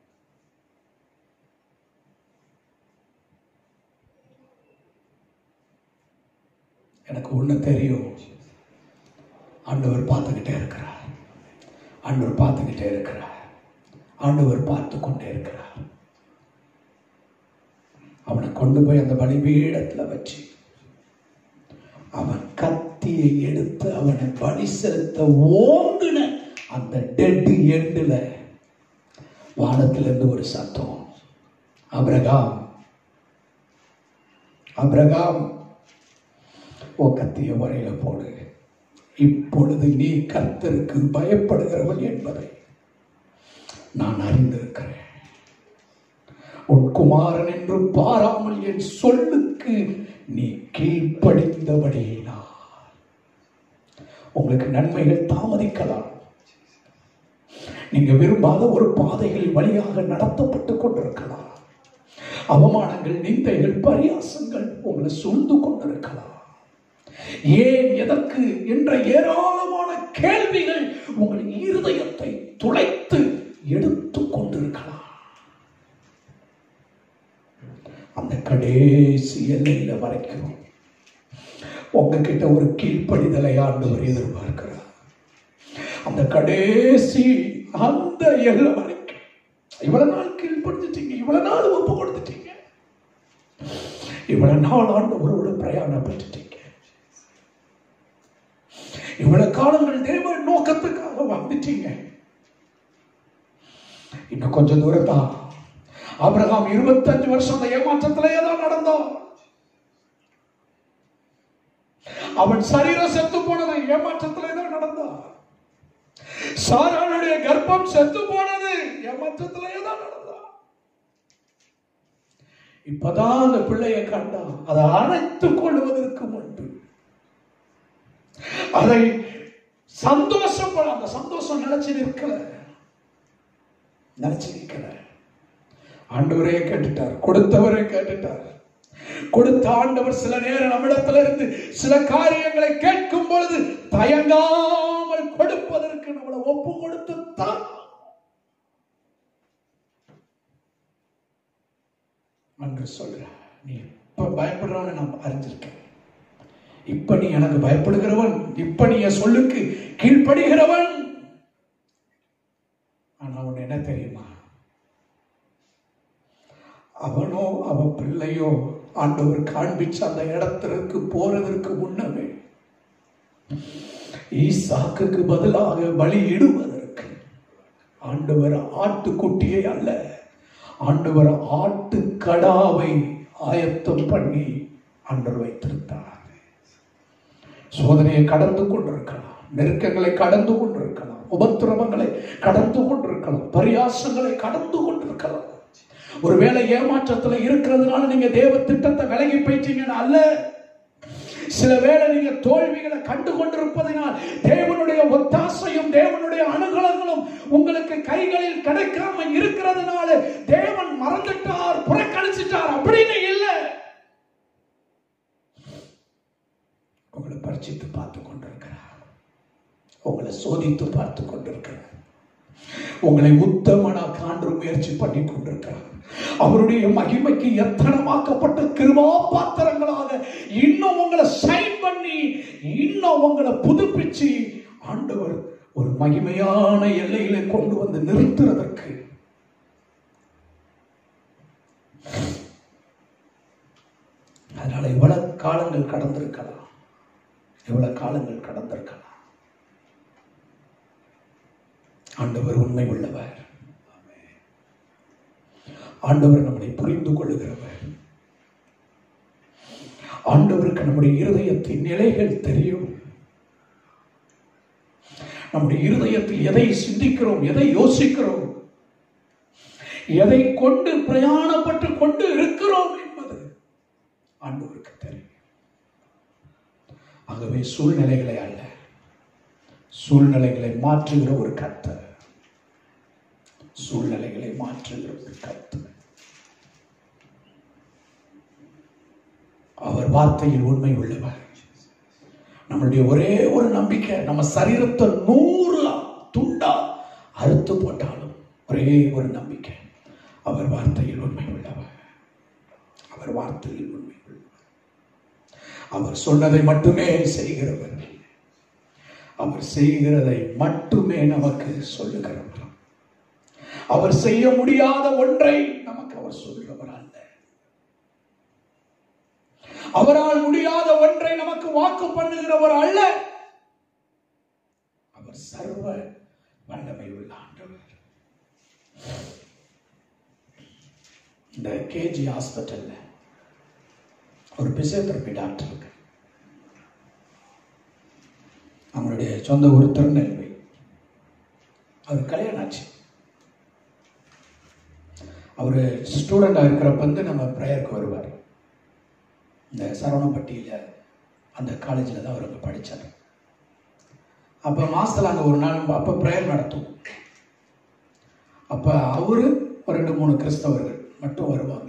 எனக்கு ஒண்ணு தெரியும் ஆண்டவர் பார்த்துக்கிட்டே இருக்கிறார் ஆண்டவர் பார்த்துக்கிட்டே இருக்கிறார் ஆண்டவர் பார்த்து கொண்டே இருக்கிறார் அவனை கொண்டு போய் அந்த பலிபீடத்துல வச்சு அவன் கத்தியை எடுத்து அவனை பலி செலுத்த ஓங்குன அந்த டெட் எண்டுல வானத்திலிருந்து ஒரு சத்தம் அபிரகாம் அபிரகாம் ஓ கத்திய வரையில போடு இப்பொழுது நீ கர்த்தருக்கு பயப்படுகிறவன் என்பதை நான் அறிந்திருக்கிறேன் உன் குமாரன் என்று பாராமல் என் சொல்லுக்கு நீ கீழ்ப்படிந்தபடியினா உங்களுக்கு நன்மைகள் தாமதிக்கலாம் நீங்க விரும்பாத ஒரு பாதைகளில் வழியாக நடத்தப்பட்டு கொண்டிருக்கலாம் அவமானங்கள் நிந்தைகள் பரியாசங்கள் உங்களை சூழ்ந்து கொண்டிருக்கலாம் ஏன் எதற்கு என்ற ஏராளமான கேள்விகள் உங்கள் இருதயத்தை துளைத்து எடுத்துக் கொண்டிருக்கலாம் அந்த கடைசி எல்லையில வரைக்கும் உங்ககிட்ட ஒரு கீழ்ப்படிதலை ஆண்டவர் எதிர்பார்க்கிறார் அந்த கடைசி அந்த எல்லை வரைக்கும் இவ்வளவு நாள் கீழ்ப்படுத்திட்டீங்க இவ்வளவு நாள் ஒப்பு கொடுத்துட்டீங்க இவ்வளவு நாள் ஆண்டவரோடு பிரயாணப்பட்டுட்டீங்க இவ்வளவு காலங்கள் தேவ நோக்கத்துக்காக வந்துட்டீங்க இன்னும் கொஞ்சம் தூரத்தா ஆபிரகாம் இருபத்தஞ்சு வருஷம் அந்த ஏமாற்றத்திலேயே தான் நடந்தான் அவன் சரீரம் செத்து போனது ஏமாற்றத்திலே தான் நடந்தான் சாராளுடைய கர்ப்பம் செத்து போனது ஏமாற்றத்திலேயே தான் நடந்தான் இப்பதான் அந்த பிள்ளையை கண்டான் அதை அணைத்துக் கொள்வதற்கு முன்பு அதை சந்தோஷப்பட அந்த சந்தோஷம் நினைச்சு நிற்கல நினைச்சு நிற்கல ஆண்டவரே கேட்டுட்டார் கொடுத்தவரே கேட்டுட்டார் கொடுத்த ஆண்டவர் சில நேரம் நம்மிடத்துல இருந்து சில காரியங்களை கேட்கும் பொழுது தயங்காமல் கொடுப்பதற்கு நம்மளை ஒப்பு கொடுத்து தான் அன்று சொல்ற நீ இப்ப பயப்படுறவனை நான் அறிஞ்சிருக்கேன் இப்ப நீ எனக்கு பயப்படுகிறவன் இப்ப நீ என் சொல்லுக்கு கீழ்ப்படுகிறவன் ஆனா உன் என்ன தெரியுமா அவனோ அவன் பிள்ளையோ ஆண்டவர் காண்பிச்ச அந்த இடத்திற்கு போறதற்கு முன்னமே ஈசாக்குக்கு பதிலாக பலியிடுவதற்கு ஆண்டவர் ஆட்டுக்குட்டியை அல்ல ஆண்டவர் ஆட்டுக்கடாவை ஆயத்தம் பண்ணி ஆண்டவர் வைத்திருந்தார் சோதனையை கடந்து கொண்டிருக்கலாம் நெருக்கங்களை கடந்து கொண்டிருக்கலாம் உபத்திரவங்களை கடந்து கொண்டிருக்கலாம் பரியாசங்களை கடந்து கொண்டிருக்கலாம் ஒருவேளை ஏமாற்றத்துல இருக்கிறதுனால நீங்க தேவ திட்டத்தை விலகி போயிட்டீங்கன்னு அல்ல சில வேளை நீங்க தோல்விகளை கண்டு கொண்டிருப்பதனால் தேவனுடைய ஒத்தாசையும் தேவனுடைய அனுகூலங்களும் உங்களுக்கு கைகளில் கிடைக்காம இருக்கிறதுனால தேவன் மறந்துட்டார் புறக்கணிச்சிட்டார் அப்படின்னு இல்லை உங்களை பரிச்சித்து பார்த்து கொண்டிருக்கிறார் உங்களை சோதித்து பார்த்து கொண்டிருக்கிறார் உங்களை உத்தமனா காண்டு முயற்சி பண்ணி கொண்டிருக்கிறார் அவருடைய மகிமைக்கு எத்தனமாக்கப்பட்ட கிருபா பாத்திரங்களாக இன்னும் உங்களை சைன் பண்ணி இன்னும் உங்களை புதுப்பிச்சு ஆண்டவர் ஒரு மகிமையான எல்லையில கொண்டு வந்து நிறுத்துறதற்கு அதனால இவ்வளவு காலங்கள் கடந்திருக்கலாம் எவ்வளவு காலங்கள் கடந்திருக்கலாம் ஆண்டவர் உண்மை உள்ளவர் ஆண்டவர் நம்மை புரிந்து கொள்ளுகிறவர் ஆண்டவருக்கு நம்முடைய இருதயத்தின் நிலைகள் தெரியும் நம்முடைய இருதயத்தில் எதை சிந்திக்கிறோம் எதை யோசிக்கிறோம் எதை கொண்டு பிரயாணப்பட்டு கொண்டு இருக்கிறோம் என்பது ஆண்டவருக்கு தெரியும் ஆகவே சூழ்நிலைகளை அல்ல சூழ்நிலைகளை மாற்றுகிற ஒரு கர்த்தர் சூழ்நிலைகளை மாற்றுகிற ஒரு கர்த்தர் அவர் வார்த்தையில் உண்மை உள்ளவர் நம்மளுடைய ஒரே ஒரு நம்பிக்கை நம்ம சரீரத்தை நூறு துண்டா அறுத்து போட்டாலும் ஒரே ஒரு நம்பிக்கை அவர் வார்த்தையில் உண்மை உள்ளவர் அவர் வார்த்தையில் உண்மை உள்ளவர் அவர் சொன்னதை மட்டுமே செய்கிறவர் அவர் செய்கிறதை மட்டுமே நமக்கு சொல்லுகிறவர் அவர் செய்ய முடியாத ஒன்றை நமக்கு அவர் சொல்லுகிறவர் அல்ல அவரால் முடியாத ஒன்றை நமக்கு வாக்கு பண்ணுகிறவர் அல்ல அவர் சர்வ வல்லமை உள்ள ஆண்டவர் இந்த கேஜி ஹாஸ்பிட்டல்ல ஒரு பிசியோதெரபி டாக்டர் இருக்கு அவங்களுடைய சொந்த ஊர் திருநெல்வேலி அவர் கல்யாணம் ஆச்சு அவர் ஸ்டூடெண்டாக இருக்கிறப்ப வந்து நம்ம ப்ரேயருக்கு வருவார் இந்த சரவணப்பட்டியில் அந்த காலேஜில் தான் அவர் அங்கே படித்தார் அப்போ மாதத்தில் அங்கே ஒரு நாள் அப்போ ப்ரேயர் நடத்தும் அப்போ அவரு ஒரு ரெண்டு மூணு கிறிஸ்தவர்கள் மட்டும் வருவாங்க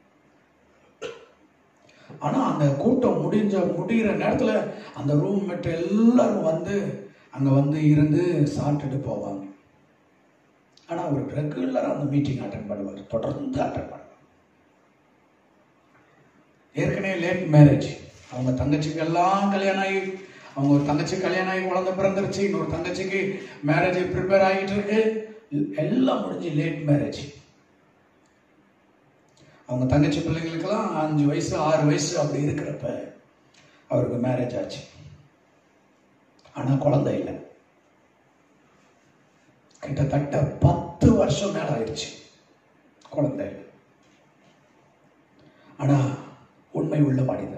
ஆனால் அந்த கூட்டம் முடிஞ்ச முடிகிற நேரத்தில் அந்த ரூம் மேட் எல்லாரும் வந்து அங்கே வந்து இருந்து சாப்பிட்டுட்டு போவாங்க ஆனால் அவர் ரெகுலராக அந்த மீட்டிங் அட்டன் பண்ணுவார் தொடர்ந்து அட்டன் பண்ணுவார் ஏற்கனவே லேட் மேரேஜ் அவங்க தங்கச்சிக்கெல்லாம் கல்யாணம் ஆகி அவங்க ஒரு தங்கச்சி கல்யாணம் ஆகி குழந்தை பிறந்துருச்சு இன்னொரு தங்கச்சிக்கு மேரேஜ் ப்ரிப்பேர் ஆகிட்டு இருக்கு எல்லாம் முடிஞ்சு லேட் மேரேஜ் அவங்க தங்கச்சி பிள்ளைங்களுக்கெல்லாம் அஞ்சு வயசு ஆறு வயசு அப்படி இருக்கிறப்ப அவருக்கு மேரேஜ் ஆச்சு ஆனால் குழந்தை இல்லை கிட்டத்தட்ட பத்து வருஷம் மேல ஆயிடுச்சு குழந்தை இல்லை ஆனா உண்மை உள்ள மனிதன்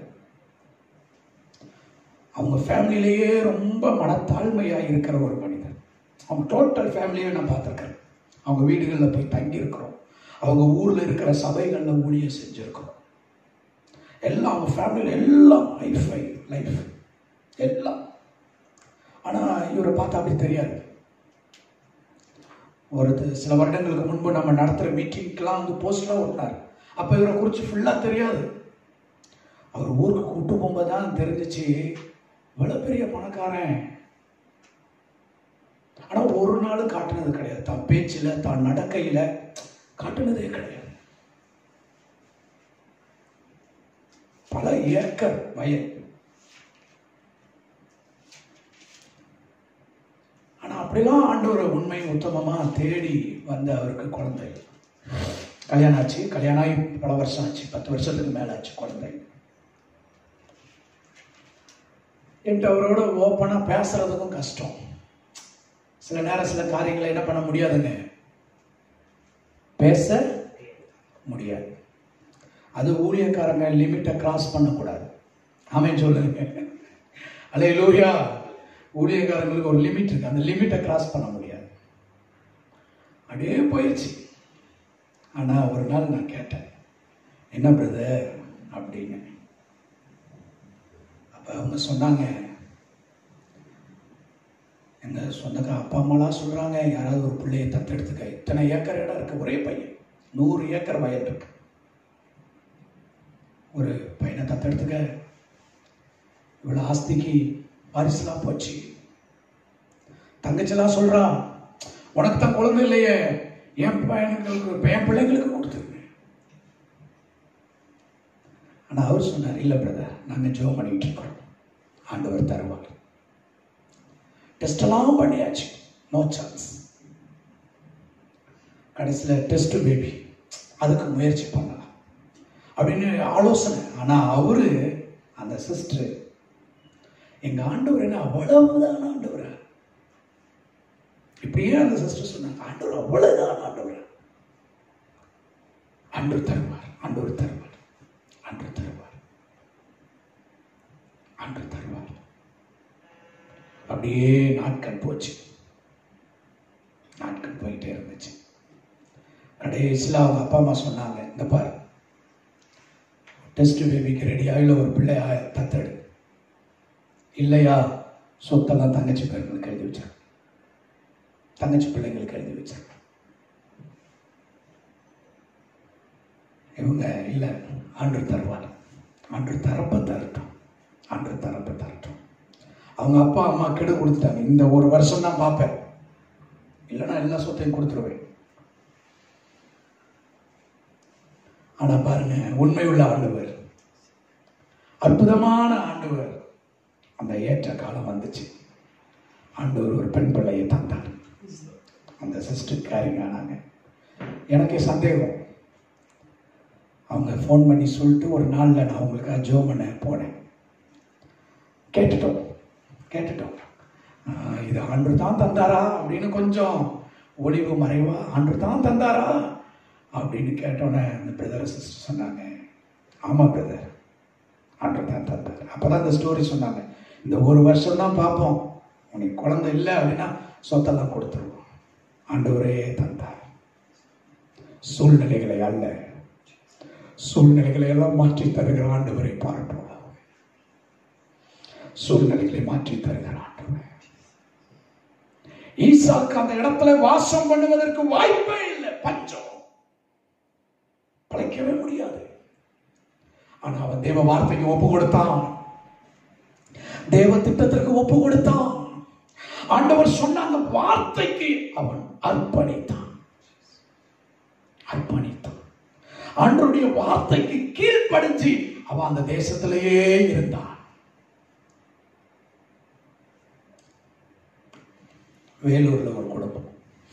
அவங்க ஃபேமிலியிலேயே ரொம்ப மனத்தாழ்மையா இருக்கிற ஒரு மனிதன் அவங்க டோட்டல் ஃபேமிலியை நான் பார்த்துருக்கேன் அவங்க வீடுகளில் போய் தங்கி இருக்கிறோம் அவங்க ஊர்ல இருக்கிற சபைகளில் ஊழியம் செஞ்சிருக்கிறோம் எல்லாம் அவங்க ஃபேமிலியில் எல்லாம் லைஃபை லைஃப் எல்லாம் ஆனா இவரை பார்த்தா அப்படி தெரியாது ஒரு து- சில வருடங்களுக்கு முன்பு நம்ம நடத்துகிற மீட்டிங்க்கெலாம் வந்து போஸ்ட்லாம் ஓட்டினார் அப்போ இவரை குறித்து ஃபுல்லாக தெரியாது அவர் ஊருக்கு கூட்டு போகும்போது தான் தெரிஞ்சிச்சு இவ்வளோ பெரிய பணக்காரன் ஆனால் ஒரு நாளும் காட்டுனது கிடையாது தான் பேச்சில் தான் நடக்கையில் காட்டுனதே கிடையாது பல ஏக்கர் வயல் ஆனா அப்படிலாம் ஆண்டவரை உண்மை உத்தமமா தேடி வந்த அவருக்கு குழந்தை கல்யாணம் ஆச்சு கல்யாணம் ஆகி பல வருஷம் ஆச்சு பத்து வருஷத்துக்கு மேல ஆச்சு குழந்தை என்கிட்ட அவரோட ஓப்பனா பேசுறதுக்கும் கஷ்டம் சில நேரம் சில காரியங்களை என்ன பண்ண முடியாதுங்க பேச முடியாது அது ஊழியக்காரங்க லிமிட்டை கிராஸ் பண்ணக்கூடாது ஆமென் சொல்லுங்க அலே லூயா ஊழியக்காரங்களுக்கு ஒரு லிமிட் இருக்கு அந்த லிமிட்டை கிராஸ் பண்ண முடியாது அப்படியே போயிடுச்சு ஆனா ஒரு நாள் நான் கேட்டேன் என்ன பிரதர் அப்படின்னு அப்ப அவங்க சொன்னாங்க எங்க சொந்தக்கார அப்பா அம்மாலாம் சொல்றாங்க யாராவது ஒரு பிள்ளையை தத்தெடுத்துக்க இத்தனை ஏக்கர் இடம் இருக்கு ஒரே பையன் நூறு ஏக்கர் வயல் இருக்கு ஒரு பையனை தத்தெடுத்துக்க இவ்வளோ ஆஸ்திக்கு வாரிசுலாம் போச்சு தங்கச்சிலாம் சொல்றா உனக்கு தான் குழந்தை இல்லையே என் பையனுங்களுக்கு என் பிள்ளைங்களுக்கு கொடுத்துருங்க ஆனா அவர் சொன்னார் இல்லை பிரதர் நாங்க ஜோ பண்ணிட்டு இருக்கிறோம் ஆண்டவர் தருவார் டெஸ்ட் எல்லாம் பண்ணியாச்சு நோ சான்ஸ் கடைசியில் டெஸ்ட் பேபி அதுக்கு முயற்சி பண்ணலாம் அப்படின்னு ஆலோசனை ஆனா அவரு அந்த சிஸ்டர் எங்க ஆண்டவர் என்ன அவ்வளவுதான் ஆண்டவர் இப்படியே அந்த சிஸ்டர் சொன்னாங்க ஆண்டவர் அவ்வளவுதான் ஆண்டவர் ஆண்டவர் தருவார் ஆண்டவர் தருவார் ஆண்டவர் தருவார் ஆண்டவர் தருவார் அப்படியே நாட்கள் போச்சு நாட்கள் போயிட்டே இருந்துச்சு கடைசியில் அவங்க அப்பா அம்மா சொன்னாங்க இந்த பாரு டெஸ்ட் பேபிக்கு ரெடியா இல்லை ஒரு பிள்ளை ஆ- தத்தெடு இல்லையா சொத்தெல்லாம் தங்கச்சி பேர்களுக்கு எழுதி வச்சாங்க தங்கச்சி பிள்ளைங்களுக்கு எழுதி வச்சாங்க இவங்க இல்லை ஆண்டு தருவார் ஆண்டு தரப்ப தரட்டும் ஆண்டு தரப்ப தரட்டும் அவங்க அப்பா அம்மா கெடு கொடுத்துட்டாங்க இந்த ஒரு வருஷம் தான் பார்ப்பேன் இல்லைன்னா எல்லா சொத்தையும் கொடுத்துருவேன் ஆனா பாருங்க உண்மை உள்ள ஆண்டவர் அற்புதமான ஆண்டவர் அந்த ஏற்ற காலம் வந்துச்சு ஆண்டவர் ஒரு பெண் பிள்ளையை தந்தார் அந்த சிஸ்டர் கேரிங் ஆனாங்க எனக்கே சந்தேகம் அவங்க ஃபோன் பண்ணி சொல்லிட்டு ஒரு நாளில் நான் அவங்களுக்காக ஜோ பண்ண போனேன் கேட்டுட்டோம் கேட்டுட்டோம் ஆஹ் இது ஆண்டு தான் தந்தாரா அப்படின்னு கொஞ்சம் ஒளிவு மறைவா ஆண்டு தான் தந்தாரா அப்படின்னு கேட்டோன்னே அந்த பிரதர் சிஸ்டர் சொன்னாங்க ஆமாம் பிரதர் ஆண்டு தான் தந்தார் அப்போ தான் இந்த ஸ்டோரி சொன்னாங்க இந்த ஒரு வருஷம் தான் பார்ப்போம் உனக்கு குழந்தை இல்லை அப்படின்னா சொத்தெல்லாம் கொடுத்துருவோம் ஆண்டவரே தந்தார் சூழ்நிலைகளை அல்ல சூழ்நிலைகளை எல்லாம் மாற்றி தருகிற ஆண்டவரை பார்ப்போம் சூழ்நிலைகளை மாற்றி தருகிற ஆண்டவர் ஈசாக்கு அந்த இடத்துல வாசம் பண்ணுவதற்கு வாய்ப்பே இல்லை பஞ்சம் பழைக்கவே முடியாது ஆனா அவன் தேவ வார்த்தைக்கு ஒப்பு கொடுத்தான் தேவ திட்டத்திற்கு ஒப்பு கொடுத்தான் ஆண்டவர் சொன்ன அந்த வார்த்தைக்கு அவன் அர்ப்பணித்தான் அர்ப்பணித்தான் ஆண்டவருடைய வார்த்தைக்கு கீழ்ப்படிஞ்சு அவன் அந்த தேசத்திலேயே இருந்தான் வேலூர்ல ஒரு குடும்பம்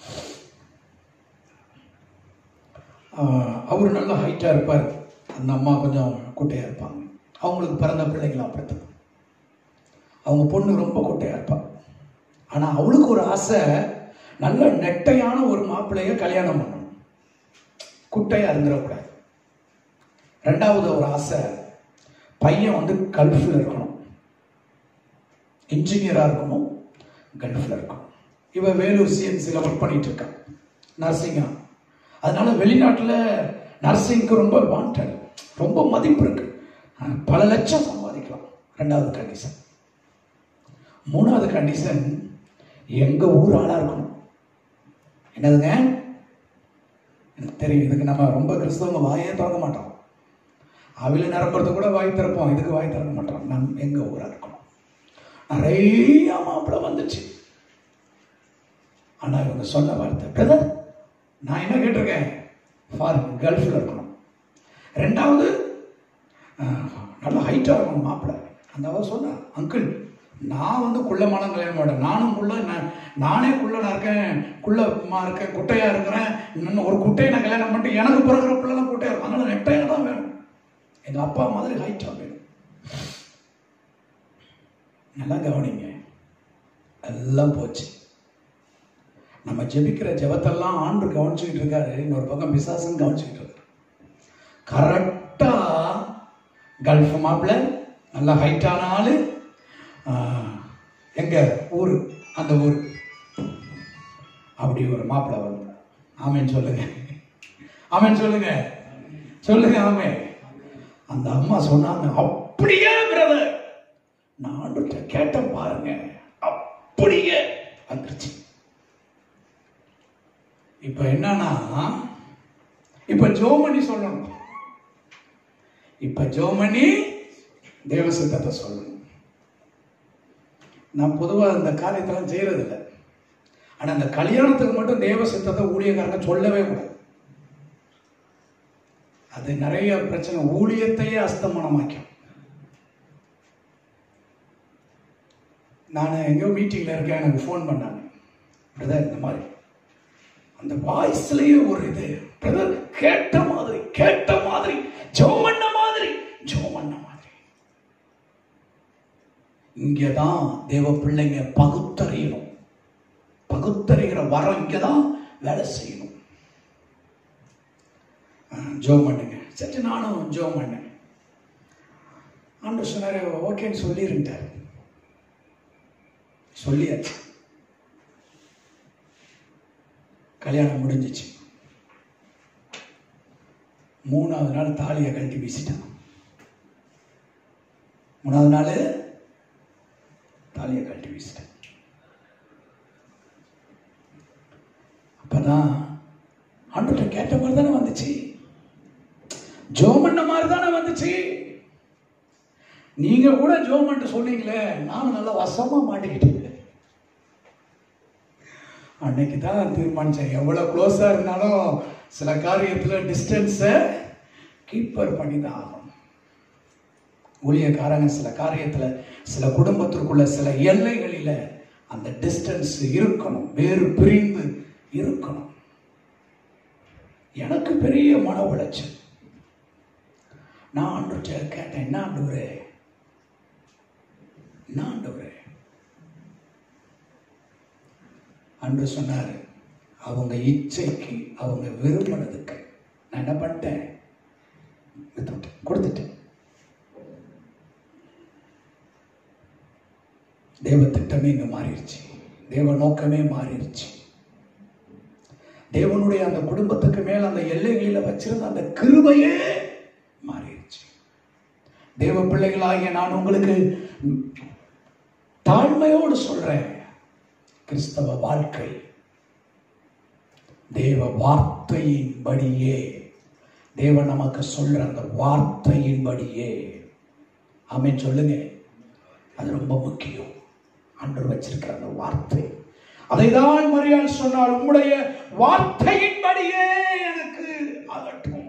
ஆஹ் அவர் நல்ல ஹைட்டாக இருப்பார் அந்த அம்மா கொஞ்சம் குட்டையாக இருப்பாங்க அவங்களுக்கு பிறந்த பிள்ளைங்களும் அப்படித்தான் அவங்க பொண்ணு ரொம்ப குட்டையாக இருப்பாள் ஆனால் அவளுக்கு ஒரு ஆசை நல்ல நெட்டையான ஒரு மாப்பிள்ளைய கல்யாணம் பண்ணணும் குட்டையாக இருந்துடக்கூடாது ரெண்டாவது ஒரு ஆசை பையன் வந்து கல்ஃபில் இருக்கணும் இன்ஜினியராக இருக்கணும் கல்ஃபில் இருக்கணும் இவ வேலூர் சிஎன்சியில் ஒர்க் பண்ணிட்டு இருக்கான் நர்சிங்கா அதனால வெளிநாட்டில் நர்சிங்க்கு ரொம்ப வாண்டட் ரொம்ப மதிப்பு இருக்கு அஹ் பல லட்சம் சம்பாதிக்கலாம் ரெண்டாவது கண்டிஷன் மூணாவது கண்டிஷன் எங்க ஊர் ஆளா இருக்கணும் என்னதுங்க எனக்கு தெரியும் இதுக்கு நம்ம ரொம்ப கிறிஸ்தவங்க வாயே திறக்க மாட்டோம் அவில நிரப்புறது கூட வாய் திறப்போம் இதுக்கு வாய் திறக்க மாட்டோம் நம் எங்க ஊரா இருக்கணும் நிறைய மாப்பிள்ளை வந்துச்சு ஆனா இவங்க சொன்ன வார்த்தை பிரதர் நான் என்ன கேட்டிருக்கேன் ஃபாரின் கல்ஃபில் இருக்கணும் ரெண்டாவது ஆஹ், நல்ல ஹைட்டாக இருக்கணும் மாப்பிள்ளை அந்த அவ சொன்னா அங்கிள் நான் வந்து குள்ளமான கல்யாணம் மாட்டேன் நானும் குள்ள நான் நானே குள்ளனா இருக்கேன் குள்ளமா இருக்கேன் குட்டையா இருக்கிறேன் இன்னும் ஒரு குட்டையை நான் கல்யாணம் பண்ணிட்டு எனக்கு பிறகுற பிள்ளைலாம் குட்டையா இருக்கும் அதனால நெட்டையா தான் வேணும் எங்க அப்பா மாதிரி ஹைட்டா வேணும் நல்லா கவனிங்க எல்லாம் போச்சு நம்ம ஜெபிக்கிற ஜெபத்தெல்லாம் ஆண்டு கவனிச்சுக்கிட்டு இருக்காரு இன்னொரு பக்கம் பிசாசன் கவனிச்சுக்கிட்டு இருக்காரு கரெக்டா கல்ஃப் மாப்பிள்ள நல்லா ஹைட்டான ஆளு ஆஹ், எங்க ஊரு அந்த ஊர் அப்படி ஒரு மாப்பிள்ளை வந்து ஆமேன்னு சொல்லுங்க ஆமேன்னு சொல்லுங்க சொல்லுங்க ஆமே அந்த அம்மா சொன்னாங்க அப்படியே பிரதர் நான் ஆண்டுகிட்ட கேட்டேன் பாருங்க அப்படியே வந்துருச்சு இப்ப என்னன்னா இப்ப ஜோமணி சொல்லணும் இப்ப ஜோமணி தேவ சித்தத்தை சொல்லணும் நான் பொதுவா இந்த காரியத்தெல்லாம் செய்யறது இல்லை ஆனா அந்த கல்யாணத்துக்கு மட்டும் தேவ சித்தத்தை ஊழியக்காரங்க சொல்லவே கூடாது அது நிறைய பிரச்சனை ஊழியத்தையே அஸ்தமனமாக்கும் நான் எங்கேயோ மீட்டிங்கில் இருக்கேன் எனக்கு ஃபோன் பண்ணாங்க பிரதர் இந்த மாதிரி அந்த வாய்ஸ்லயே ஒரு இது பிரதர் கேட்ட மாதிரி கேட்ட மாதிரி ஜோமண்ண மாதிரி ஜோமண்ண மாதிரி இங்கதான் தேவ பிள்ளைங்க பகுத்தறியணும் பகுத்தறிகிற வரம் இங்கதான் வேலை செய்யணும் ஜோம் பண்ணுங்க சரி நானும் ஜோம் பண்ணேன் ஆண்டு சொன்னாரு ஓகேன்னு சொல்லிருந்தார் சொல்லியாச்சு கல்யாணம் முடிஞ்சிச்சு மூணாவது நாள் தாலியை கழட்டி வீசிட்டான் மூணாவது நாள் தாலியை கழட்டி வீசிட்டேன் அப்பதான் ஆண்டுகிட்ட கேட்ட மாதிரி தானே வந்துச்சு ஜோமண்ண மாதிரி தானே வந்துச்சு நீங்க கூட ஜோமன்ட்டு சொன்னீங்களே நானும் நல்லா வசமா மாட்டிக்கிட்டேன் அன்னைக்கு தான் தீர்மானிச்சேன் எவ்வளவு க்ளோஸா இருந்தாலும் சில காரியத்துல டிஸ்டன்ஸை கீப்பர் பண்ணி தான் ஆகணும் ஊழியக்காரங்க சில காரியத்துல சில குடும்பத்திற்குள்ள சில எல்லைகளில அந்த டிஸ்டன்ஸ் இருக்கணும் வேறு பிரிந்து இருக்கணும் எனக்கு பெரிய மன உளைச்சல் நான் ஆண்டுகிட்ட கேட்டேன் என்ன ஆண்டவரே என்ன ஆண்டவரே அன்று சொன்னார் அவங்க இச்சைக்கு அவங்க விரும்பினதுக்கு நான் என்ன பண்ணிட்டேன் வித்துட்டேன் கொடுத்துட்டேன் தேவ திட்டமே இங்க மாறிடுச்சு தேவ நோக்கமே மாறிடுச்சு தேவனுடைய அந்த குடும்பத்துக்கு மேல் அந்த எல்லைகளில வச்சிருந்த அந்த கிருபையே மாறிடுச்சு தேவ பிள்ளைகளாகிய நான் உங்களுக்கு தாழ்மையோடு சொல்றேன் கிறிஸ்தவ வாழ்க்கை தேவ வார்த்தையின்படியே தேவன் நமக்கு சொல்ற அந்த வார்த்தையின்படியே ஆமென் சொல்லுங்க அது ரொம்ப முக்கியம் ஆண்டவர் வச்சிருக்கிற அந்த வார்த்தை அதைதான் மரியாள் சொன்னால் உம்முடைய வார்த்தையின்படியே எனக்கு ஆகட்டும்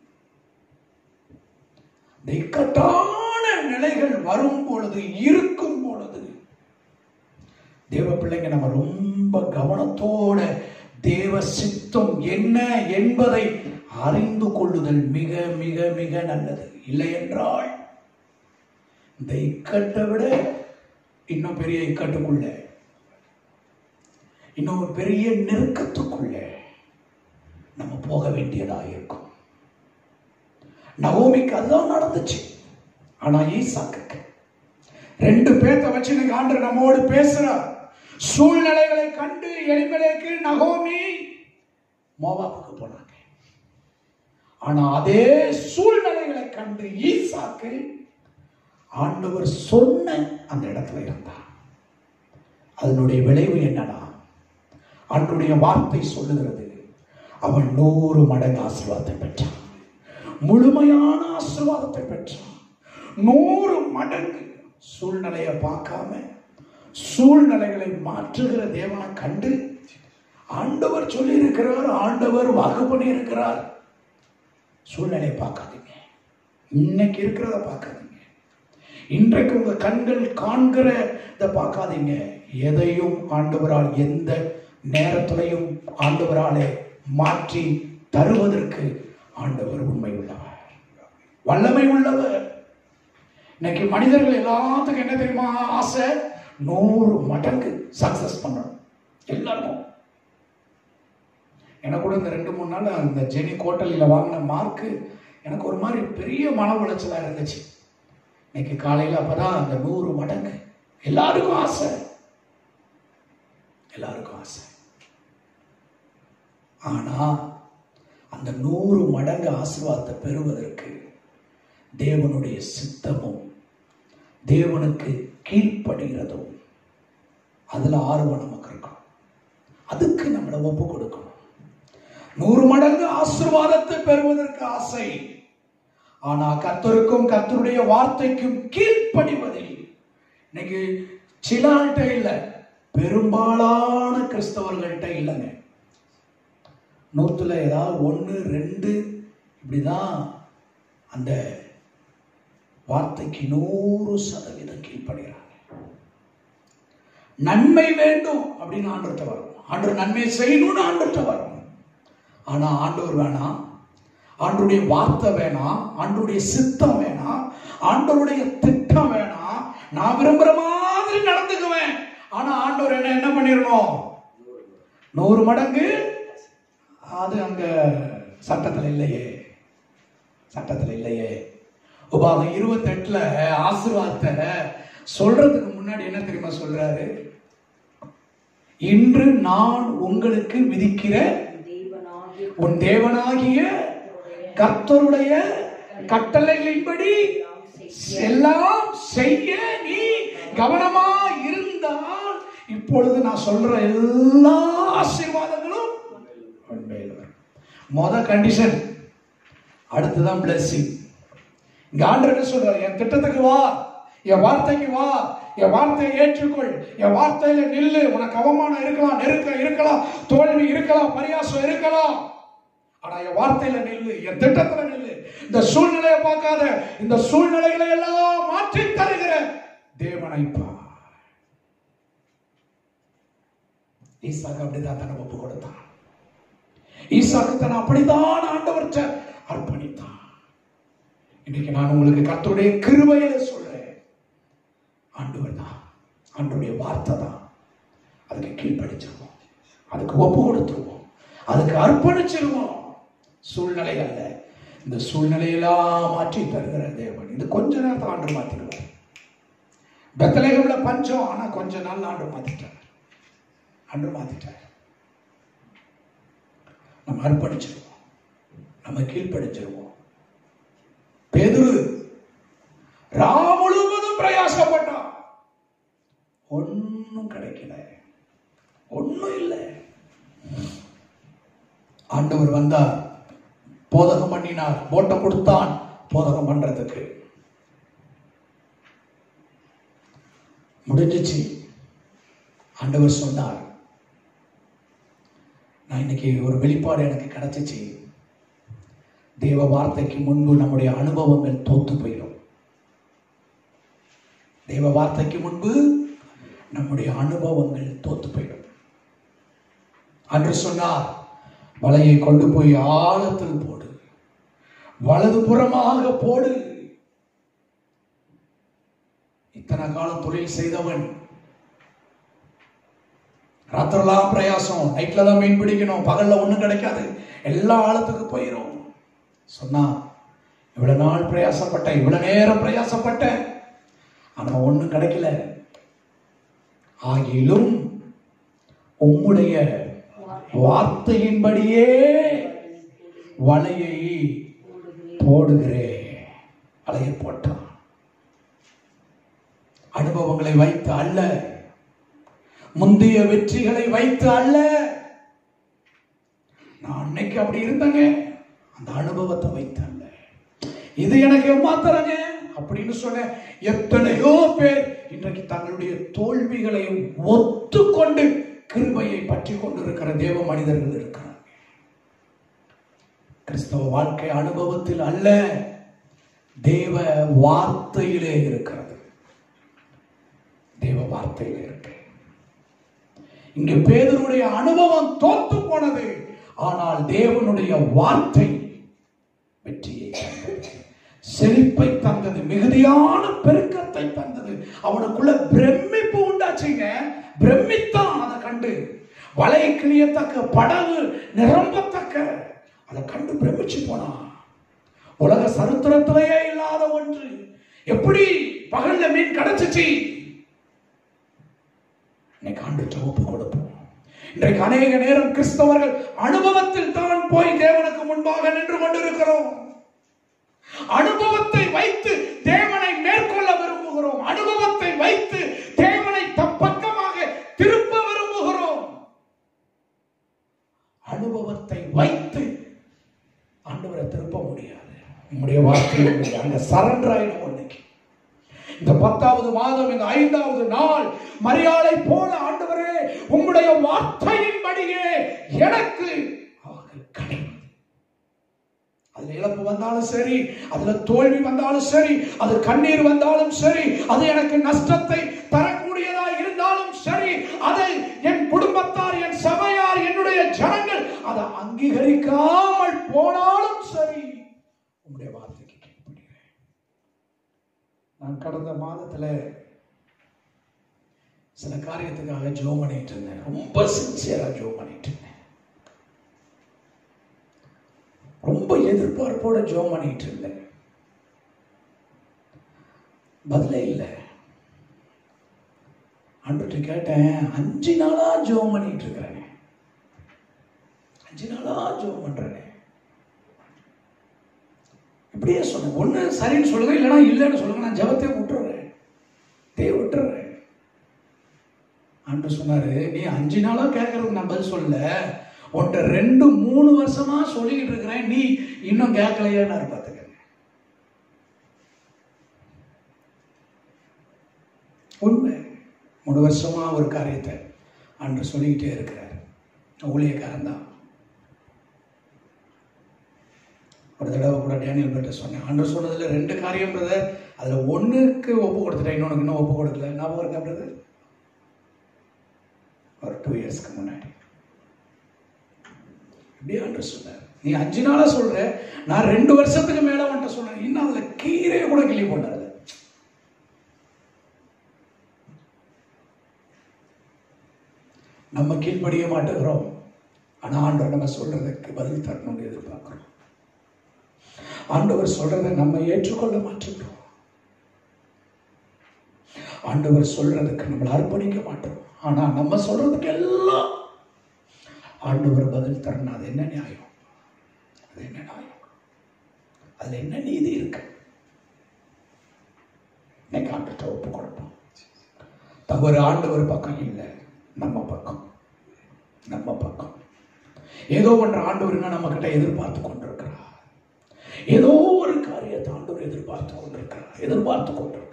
இந்த இக்கட்டான நிலைகள் வரும் பொழுது இருக்கும் பொழுது தேவ பிள்ளைங்க நம்ம ரொம்ப கவனத்தோட தேவ சித்தம் என்ன என்பதை அறிந்து கொள்ளுதல் மிக மிக மிக நல்லது இல்லை என்றால் இந்த இக்கட்டை விட இன்னும் பெரிய இக்கட்டுக்குள்ள இன்னும் ஒரு பெரிய நெருக்கத்துக்குள்ள நம்ம போக வேண்டியதா இருக்கும் நவோமிக்கு அதுதான் நடந்துச்சு ஆனா ஈசாக்குக்கு ரெண்டு பேர்த்த வச்சு இன்னைக்கு ஆண்டு நம்மோடு பேசுறார் சூழ்நிலைகளை கண்டு எலிமலைக்கு நகோமி மோவாப்புக்கு போனாங்க ஆனா அதே சூழ்நிலைகளை கண்டு ஈசாக்கு ஆண்டவர் சொன்ன அந்த இடத்துல இருந்தார் அதனுடைய விளைவு என்னன்னா அன்றைய வார்த்தை சொல்லுகிறது அவன் நூறு மடங்கு ஆசீர்வாதத்தை பெற்றான் முழுமையான ஆசீர்வாதத்தை பெற்றான் நூறு மடங்கு சூழ்நிலையை பார்க்காம சூழ்நிலைகளை மாற்றுகிற தேவனை கண்டு ஆண்டவர் சொல்லி இருக்கிறார் ஆண்டவர் வாக்கு பண்ணி இருக்கிறார் சூழ்நிலையை பார்க்காதீங்க இன்னைக்கு இருக்கிறத பார்க்காதீங்க இன்றைக்கு உங்க கண்கள் காண்கிறத பார்க்காதீங்க எதையும் ஆண்டவரால் எந்த நேரத்திலையும் ஆண்டவராலே மாற்றி தருவதற்கு ஆண்டவர் உண்மை உள்ளவர் வல்லமை உள்ளவர் இன்னைக்கு மனிதர்கள் எல்லாத்துக்கும் என்ன தெரியுமா ஆசை நூறு மடங்கு சக்சஸ் பண்ணணும் எல்லாருக்கும் எனக்கு கூட இந்த ரெண்டு மூணு நாள் அந்த ஜெனி கோட்டலில் வாங்கின மார்க்கு எனக்கு ஒரு மாதிரி பெரிய மன உளைச்சலாக இருந்துச்சு இன்னைக்கு காலையில் அப்பதான் அந்த நூறு மடங்கு எல்லாருக்கும் ஆசை எல்லாருக்கும் ஆசை ஆனா அந்த நூறு மடங்கு ஆசீர்வாதத்தை பெறுவதற்கு தேவனுடைய சித்தமும் தேவனுக்கு கீழ்ப்படுகிறதும் அதுல ஆர்வம் நமக்கு இருக்கும் அதுக்கு நம்மளை ஒப்பு கொடுக்கணும் நூறு மடங்கு ஆசீர்வாதத்தை பெறுவதற்கு ஆசை ஆனா கர்த்தருக்கும் கர்த்தருடைய வார்த்தைக்கும் கீழ்ப்படிவதில் இன்னைக்கு சில ஆள்கிட்ட இல்ல பெரும்பாலான கிறிஸ்தவர்கள்ட்ட இல்லைங்க நூத்துல ஏதாவது ஒன்று ரெண்டு இப்படிதான் அந்த வார்த்தைக்கு நூறு சதவீதம் கீழ்ப்படுகிறாங்க நன்மை வேண்டும் அப்படின்னு ஆண்டவர்கிட்ட வரும் ஆண்டவர் நன்மை செய்யணும்னு ஆண்டவர்கிட்ட வரும் ஆனா ஆண்டவர் வேணாம் ஆண்டவருடைய வார்த்தை வேணாம் ஆண்டவருடைய சித்தம் வேணாம் ஆண்டவருடைய திட்டம் வேணாம் நான் விரும்புற மாதிரி நடந்துக்குவேன் ஆனா ஆண்டவர் என்ன என்ன பண்ணிடணும் நூறு மடங்கு அது அங்க சட்டத்துல இல்லையே சட்டத்துல இல்லையே உபாகம் இருபத்தெட்டுல ஆசீர்வாதத்தை சொல்றதுக்கு முன்னாடி என்ன தெரியுமா சொல்றாரு இன்று நான் உங்களுக்கு விதிக்கிற தேவனாகிய உன் தேவனாகிய கர்த்தருடைய கட்டளைகளின்படி எல்லாம் செய்ய நீ கவனமா இருந்தால் இப்பொழுது நான் சொல்ற எல்லா ஆசீர்வாதங்களும் உன் மேல் வரும். மொத கண்டிஷன் அடுத்துதான் blessing இங்க ஆண்டவர் என்ன சொல்றாரு என் திட்டத்துக்கு வா என் வார்த்தைக்கு வா என் வார்த்தையை ஏற்றுக்கொள் என் வார்த்தையில நில்லு உனக்கு அவமானம் இருக்கலாம் நெருக்கம் இருக்கலாம் தோல்வி இருக்கலாம் பரியாசம் இருக்கலாம் ஆனா என் வார்த்தையில நில்லு என் திட்டத்துல நில்லு இந்த சூழ்நிலையை பார்க்காத இந்த சூழ்நிலைகளை எல்லாம் மாற்றி தருகிற தேவனை பார் ஈசாக்கு அப்படிதான் தன்னை ஒப்பு கொடுத்தான் ஈசாக்கு தன்னை அப்படிதான் ஆண்டவர்கிட்ட அர்ப்பணித்தான் இன்னைக்கு நான் உங்களுக்கு கர்த்தருடைய கிருபையில சொல்றேன் ஆண்டவர் தான் ஆண்டவருடைய வார்த்தை தான் அதுக்கு கீழ்ப்படிச்சிருவோம் அதுக்கு ஒப்பு கொடுத்துருவோம் அதுக்கு அர்ப்பணிச்சிருவோம் சூழ்நிலை அல்ல இந்த சூழ்நிலையெல்லாம் மாற்றி தருகிற தேவன் இது கொஞ்ச நேரத்தில் ஆண்டு மாத்திடுவார் பெத்தலேகம்ல பஞ்சம் ஆனா கொஞ்ச நாள் ஆண்டு மாத்திட்டார் ஆண்டு மாத்திட்டார் நம்ம அர்ப்பணிச்சிருவோம் நம்ம கீழ்ப்படிச்சிருவோம் பேதுரு ரா முழுவதும் பிரயாசப்பட்டான் ஒன்னும் கிடைக்கல ஒன்னும் இல்லை ஆண்டவர் வந்தார் போதகம் பண்ணினார் போட்டை கொடுத்தான் போதகம் பண்றதுக்கு முடிஞ்சிச்சு ஆண்டவர் சொன்னார் நான் இன்னைக்கு ஒரு வெளிப்பாடு எனக்கு கிடைச்சிச்சு தேவ வார்த்தைக்கு முன்பு நம்முடைய அனுபவங்கள் தோத்து போயிடும் தேவ வார்த்தைக்கு முன்பு நம்முடைய அனுபவங்கள் தோத்து போயிடும் அன்று சொன்னார் வலையை கொண்டு போய் ஆழத்தில் போடு வலது புறமாக போடு இத்தனை காலம் தொழில் செய்தவன் ராத்திரெல்லாம் பிரயாசம் நைட்ல தான் மீன் பிடிக்கணும் பகல்ல ஒண்ணும் கிடைக்காது எல்லா ஆழத்துக்கு போயிடும் சொன்னா இவ்வளவு நாள் பிரயாசப்பட்டேன் இவ்வளவு நேரம் பிரயாசப்பட்டேன் ஆனா ஒண்ணும் கிடைக்கல ஆகிலும் உம்முடைய வார்த்தையின்படியே வலையை போடுகிறேன் வலையை போட்டான் அனுபவங்களை வைத்து அல்ல முந்தைய வெற்றிகளை வைத்து அல்ல நான் அன்னைக்கு அப்படி இருந்தேங்க அந்த அனுபவத்தை வைத்தேன்ல இது எனக்கு மாத்திரங்க அப்படின்னு சொன்ன எத்தனையோ பேர் இன்றைக்கு தங்களுடைய தோல்விகளை ஒத்துக்கொண்டு கிருபையை பற்றி கொண்டிருக்கிற தேவ மனிதர்கள் இருக்கிறாங்க கிறிஸ்தவ வாழ்க்கை அனுபவத்தில் அல்ல தேவ வார்த்தையிலே இருக்கிறது தேவ வார்த்தையிலே இருக்கு இங்க பேதருடைய அனுபவம் தோத்து போனது ஆனால் தேவனுடைய வார்த்தை வெற்றியை தந்தது செழிப்பை தந்தது மிகுதியான பெருக்கத்தை தந்தது அவனுக்குள்ள பிரமிப்பு உண்டாச்சுங்க பிரமித்தான் அதை கண்டு வலை கிளியத்தக்க படகு நிரம்பத்தக்க அதை கண்டு பிரமிச்சு போனான் உலக சரித்திரத்திலேயே இல்லாத ஒன்று எப்படி பகல்ல மீன் கிடைச்சிச்சு இன்னைக்கு ஆண்டு ஒப்பு கொடுப்போம் இன்றைக்கு அநேக நேரம் கிறிஸ்தவர்கள் அனுபவத்தில் தான் போய் தேவனுக்கு முன்பாக நின்று கொண்டிருக்கிறோம் அனுபவத்தை வைத்து தேவனை மேற்கொள்ள விரும்புகிறோம் அனுபவத்தை வைத்து தேவனை தம் பக்கமாக திருப்ப விரும்புகிறோம் அனுபவத்தை வைத்து ஆண்டவரை திருப்ப முடியாது உங்களுடைய வார்த்தை அங்க சரண்டர் ஆயிடும் இன்னைக்கு இந்த பத்தாவது மாதம் இந்த ஐந்தாவது நாள் மரியாதை போல ஆண்டவரே உம்முடைய வார்த்தையின்படியே எனக்கு ஆக கடவுள் அதுல இழப்பு வந்தாலும் சரி அதுல தோல்வி வந்தாலும் சரி அது கண்ணீர் வந்தாலும் சரி அது எனக்கு நஷ்டத்தை தரக்கூடியதா இருந்தாலும் சரி அதை என் குடும்பத்தார் என் சபையார் என்னுடைய ஜனங்கள் அதை அங்கீகரிக்காமல் போனாலும் சரி உங்களுடைய வார்த்தைக்கு கீழ்ப்படுகிறேன் நான் கடந்த மாதத்துல சில காரியத்துக்காக ஜோம் பண்ணிட்டு இருந்தேன் ரொம்ப சின்சியரா ஜோம் பண்ணிட்டு இருந்தேன் ரொம்ப எதிர்பார்ப்போட ஜோம் பண்ணிட்டு இருந்தேன் பதிலே இல்லை அன்றுட்டு கேட்டேன் அஞ்சு நாளா ஜோம் பண்ணிட்டு இருக்கிறேன் அஞ்சு நாளா ஜோம் பண்றேன் இப்படியே சொன்னேன் ஒண்ணு சரின்னு சொல்லுங்க இல்லைன்னா இல்லைன்னு சொல்லுங்க நான் ஜபத்தை விட்டுறேன் தே விட்டுறேன் ஆண்டு சொன்னாரு நீ அஞ்சு நாளா கேட்கறதுக்கு நான் பதில் சொல்லல உன்கிட்ட ரெண்டு மூணு வருஷமா சொல்லிக்கிட்டு இருக்கிறேன் நீ இன்னும் கேட்கலையான்னு பார்த்துக்க உண்மை மூணு வருஷமா ஒரு காரியத்தை அன்று சொல்லிக்கிட்டே இருக்கிறார் ஊழியக்காரன் தான் ஒரு தடவை கூட டேனியல் பட்ட சொன்னேன் அன்று சொன்னதுல ரெண்டு காரியம் பிரதர் அதுல ஒண்ணுக்கு ஒப்பு கொடுத்துட்டேன் இன்னொன்னுக்கு இன்னும் ஒப்பு கொடுக்கல ஞாபகம் இருக்கா பிரதர் ஒரு டூ இயர்ஸ்க்கு முன்னாடி இப்படியே அன்று சொன்னார் நீ அஞ்சு நாளா சொல்ற நான் ரெண்டு வருஷத்துக்கு மேல வந்துட்ட சொன்னேன் இன்னும் அதுல கீரையை கூட கிளி போட்டாரு நம்ம கீழ்ப்படிய மாட்டேங்கிறோம் ஆனா ஆண்டவர் நம்ம சொல்றதுக்கு பதில் தரணும்னு எதிர்பார்க்கிறோம் ஆண்டவர் சொல்றதை நம்ம ஏற்றுக்கொள்ள மாட்டேங்கிறோம் ஆண்டவர் சொல்றதுக்கு நம்மளை அர்ப்பணிக்க மாட்டோம் ஆனா நம்ம சொல்றதுக்கு எல்லாம் ஆண்டவர் பதில் தரணும் அது என்ன நியாயம் அது என்ன நியாயம் அதுல என்ன நீதி இருக்கு இன்னைக்கு ஆண்டத்தை ஒப்பு கொடுப்போம் தவறு ஆண்டவர் பக்கம் இல்லை நம்ம பக்கம் நம்ம பக்கம் ஏதோ ஒன்று ஆண்டவருங்க நம்ம கிட்ட எதிர்பார்த்து கொண்டிருக்கிறார் ஏதோ ஒரு காரியத்தை ஆண்டவர் எதிர்பார்த்து கொண்டிருக்கிறார் எதிர்பார்த்து கொண்டிருக்கிறார்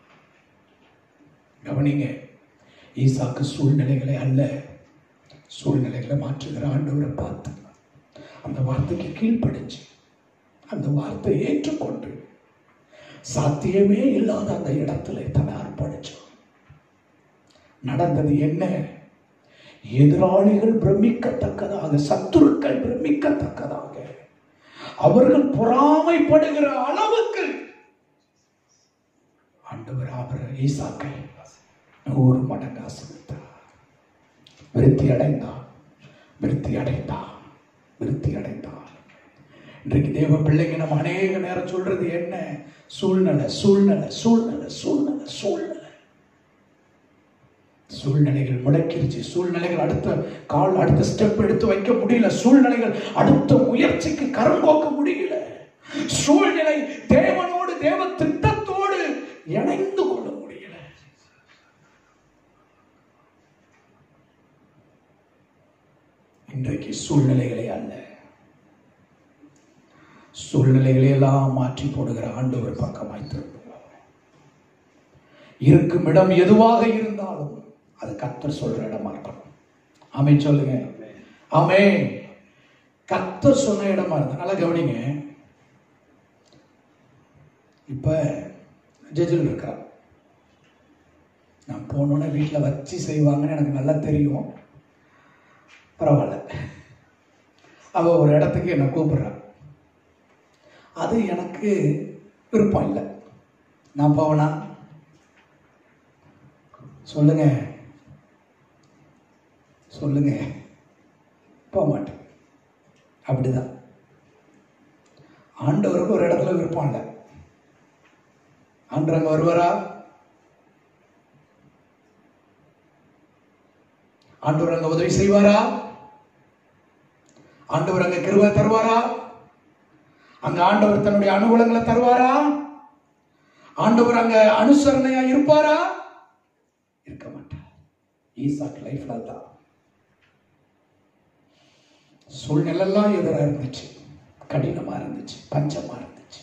கவனிங்க ஈசாக்கு சூழ்நிலைகளை அல்ல சூழ்நிலைகளை மாற்றுகிற ஆண்டவரை பார்த்து அந்த வார்த்தைக்கு கீழ்ப்படிஞ்சு அந்த வார்த்தையை ஏற்றுக்கொண்டு சாத்தியமே இல்லாத அந்த இடத்துல தன்னை அர்ப்பணிச்சான் நடந்தது என்ன எதிராளிகள் பிரமிக்கத்தக்கதாக சத்துருக்கள் பிரமிக்கத்தக்கதாக அவர்கள் பொறாமைப்படுகிற அளவுக்கு ஆண்டவர் அவர் ஈசாக்கை நூறு மடங்கு ஆசிரித்தார் விருத்தி அடைந்தார் விருத்தி அடைந்தார் விருத்தி அடைந்தார் இன்றைக்கு தேவ பிள்ளைங்க நம்ம அநேக நேரம் சொல்றது என்ன சூழ்நிலை சூழ்நிலை சூழ்நிலை சூழ்நிலை சூழ்நிலை சூழ்நிலைகள் முடக்கிருச்சு சூழ்நிலைகள் அடுத்த கால் அடுத்த ஸ்டெப் எடுத்து வைக்க முடியல சூழ்நிலைகள் அடுத்த முயற்சிக்கு கரம் கோக்க முடியல சூழ்நிலை தேவனோடு தேவ திட்டத்தோடு இணைந்து கொள்ள முடியல இன்றைக்கு சூழ்நிலைகளை அல்ல சூழ்நிலைகளை எல்லாம் மாற்றி போடுகிற ஆண்டவர் பக்கமாய் திரும்புகிறார் இருக்கும் இடம் எதுவாக இருந்தாலும் அது கத்தர் சொல்ற இடமா இருக்கணும் ஆமே சொல்லுங்க ஆமே கத்தர் சொன்ன இடமா இருந்தா நல்லா கவனிங்க இப்ப ஜட்ஜில் இருக்கிறா நான் போனோன்னே வீட்டில் வச்சு செய்வாங்கன்னு எனக்கு நல்லா தெரியும் பரவாயில்ல அவ ஒரு இடத்துக்கு என்னை கூப்பிடுறா அது எனக்கு விருப்பம் இல்லை நான் போவனா சொல்லுங்க சொல்லுங்க போக மாட்டேன் அப்படிதான் ஆண்டவருக்கு ஒரு இடத்துல விருப்பம் இல்லை ஆண்டவர் அங்க வருவாரா ஆண்டவர் அங்க உதவி செய்வாரா ஆண்டவர் அங்க கிருபை தருவாரா அங்க ஆண்டவர் தன்னுடைய அனுகூலங்களை தருவாரா ஆண்டவர் அங்க அனுசரணையா இருப்பாரா இருக்க மாட்டார் ஈசாக் லைஃப்ல தான் சூழ்நிலை எல்லாம் எதிராக இருந்துச்சு கடினமா இருந்துச்சு பஞ்சமா இருந்துச்சு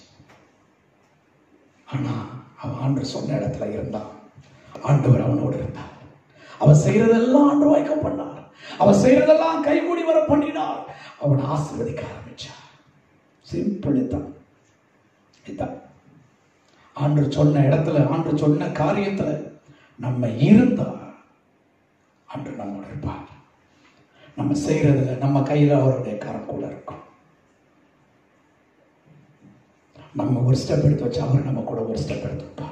ஆனா அவன் ஆண்டவர் சொன்ன இடத்துல இருந்தான் ஆண்டவர் அவனோடு இருந்தார் அவன் செய்யறதெல்லாம் ஆண்டு வாய்க்க பண்ணார் அவன் செய்யறதெல்லாம் கைகூடி வர பண்ணினார் அவனை ஆசீர்வதிக்க ஆரம்பிச்சார் சிம்பிள் இதுதான் இதுதான் ஆண்டவர் சொன்ன இடத்துல ஆண்டவர் சொன்ன காரியத்துல நம்ம இருந்தா ஆண்டவர் நம்மோட இருப்பார் நம்ம செய்யறதுல நம்ம கையில அவருடைய கரம் கூட இருக்கும் நம்ம ஒரு ஸ்டெப் எடுத்து வச்சு அவர் நம்ம கூட ஒரு ஸ்டெப் எடுத்து வைப்பார்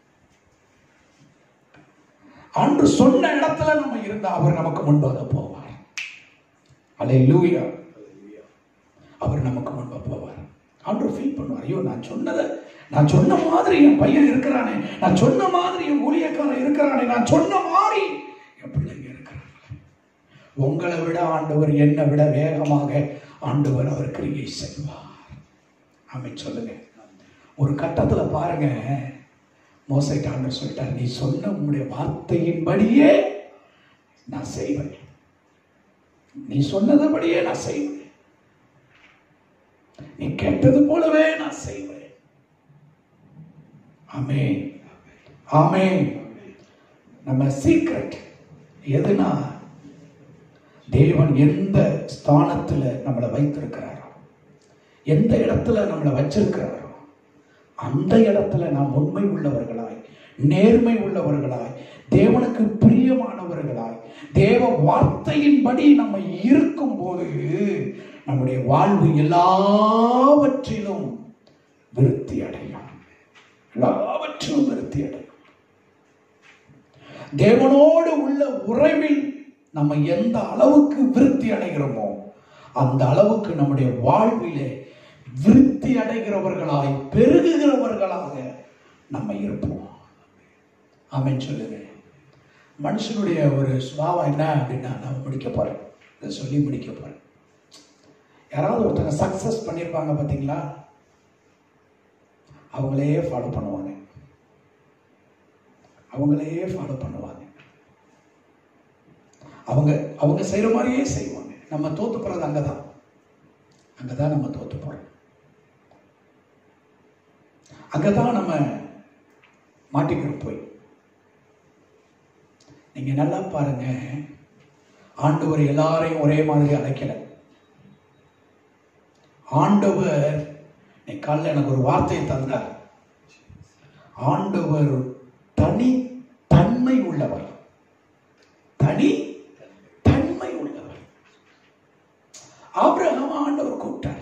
அன்று சொன்ன இடத்துல நம்ம இருந்தா அவர் நமக்கு முன்பாக போவார் அலை லூயா அவர் நமக்கு முன்பாக போவார் அன்று ஃபீல் பண்ணுவார் ஐயோ நான் சொன்னதை நான் சொன்ன மாதிரி என் பையன் இருக்கிறானே நான் சொன்ன மாதிரி என் ஊழியக்காரன் இருக்கிறானே நான் சொன்ன மாதிரி என் பிள்ளைங்க இருக்கிறாங்க உங்களை விட ஆண்டவர் என்னை விட வேகமாக ஆண்டவர் அவர் கிரியை செய்வார் ஆமென் சொல்லுங்க ஒரு கட்டத்துல பாருங்க மோசைக்கு ஆண்டவர் சொல்லிட்டார் நீ சொன்ன உன்னுடைய வார்த்தையின்படியே நான் செய்வேன் நீ சொன்னதுபடியே நான் செய்வேன் நீ கேட்டது போலவே நான் செய்வேன் ஆமே ஆமே நம்ம சீக்ரெட் எதுனா தேவன் எந்த ஸ்தானத்துல நம்மளை வைத்திருக்கிறாரோ எந்த இடத்துல நம்மளை வச்சிருக்கிறாரோ அந்த இடத்துல நாம் உண்மை உள்ளவர்களாய் நேர்மை உள்ளவர்களாய் தேவனுக்கு பிரியமானவர்களாய் தேவ வார்த்தையின்படி நம்ம இருக்கும்போது நம்முடைய வாழ்வு எல்லாவற்றிலும் விருத்தி அடையும் எல்லாவற்றிலும் விருத்தி அடையும் தேவனோடு உள்ள உறவில் நம்ம எந்த அளவுக்கு விருத்தி அடைகிறோமோ அந்த அளவுக்கு நம்முடைய வாழ்விலே விருத்தி அடைகிறவர்களாய் பெருகுகிறவர்களாக நம்ம இருப்போம் ஆமென் சொல்லுங்க மனுஷனுடைய ஒரு சுபாவம் என்ன அப்படின்னா நான் முடிக்க போறேன் இதை சொல்லி முடிக்க போறேன் யாராவது ஒருத்தங்க சக்சஸ் பண்ணியிருப்பாங்க பார்த்தீங்களா அவங்களே ஃபாலோ பண்ணுவாங்க அவங்களே ஃபாலோ பண்ணுவாங்க அவங்க அவங்க செய்யற மாதிரியே செய்வாங்க நம்ம தோத்து போறது அங்கதான் அங்கதான் நம்ம தோத்து போறோம் அங்கதான் நம்ம மாட்டிக்கிறோம் போய் நீங்க நல்லா பாருங்க ஆண்டவர் எல்லாரையும் ஒரே மாதிரி அழைக்கல ஆண்டவர் நீ காலைல எனக்கு ஒரு வார்த்தையை தந்தார் ஆண்டவர் தனி தன்மை உள்ளவர் தனி தன்மை உள்ளவர் ஆபிரகாம் ஆண்டவர் கூப்பிட்டார்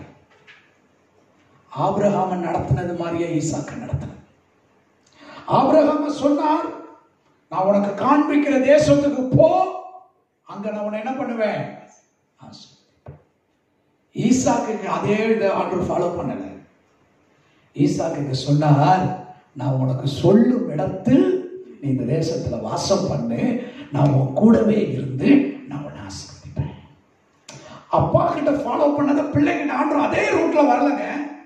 ஆபிரகாம நடத்தினது மாதிரியே ஈசாக்க நடத்தின ஆபிரகாம சொன்னார் நான் உனக்கு காண்பிக்கிற தேசத்துக்கு போ அங்க நான் உன்னை என்ன பண்ணுவேன் ஆசீர்வதிப்பேன். ஈசாக்குக்கு அதே இதை ஆண்டவர் ஃபாலோ பண்ணல ஈசாக்குக்கு சொன்னார் நான் உனக்கு சொல்லும் இடத்தில் நீ இந்த தேசத்துல வாசம் பண்ணு நான் உன் கூடவே இருந்து நான் உன்னை ஆசீர்வதிப்பேன் அப்பா கிட்ட ஃபாலோ பண்ணத பிள்ளைகிட்ட ஆண்டவர் அதே ரூட்ல வரலங்க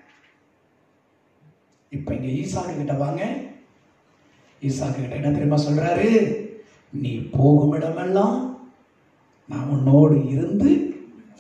இப்ப இங்க ஈசாக்கு கிட்ட வாங்க ஈசாக்கு கிட்ட என்ன தெரியுமா சொல்றாரு நீ போகும் இடமெல்லாம் நான் உன்னோடு இருந்து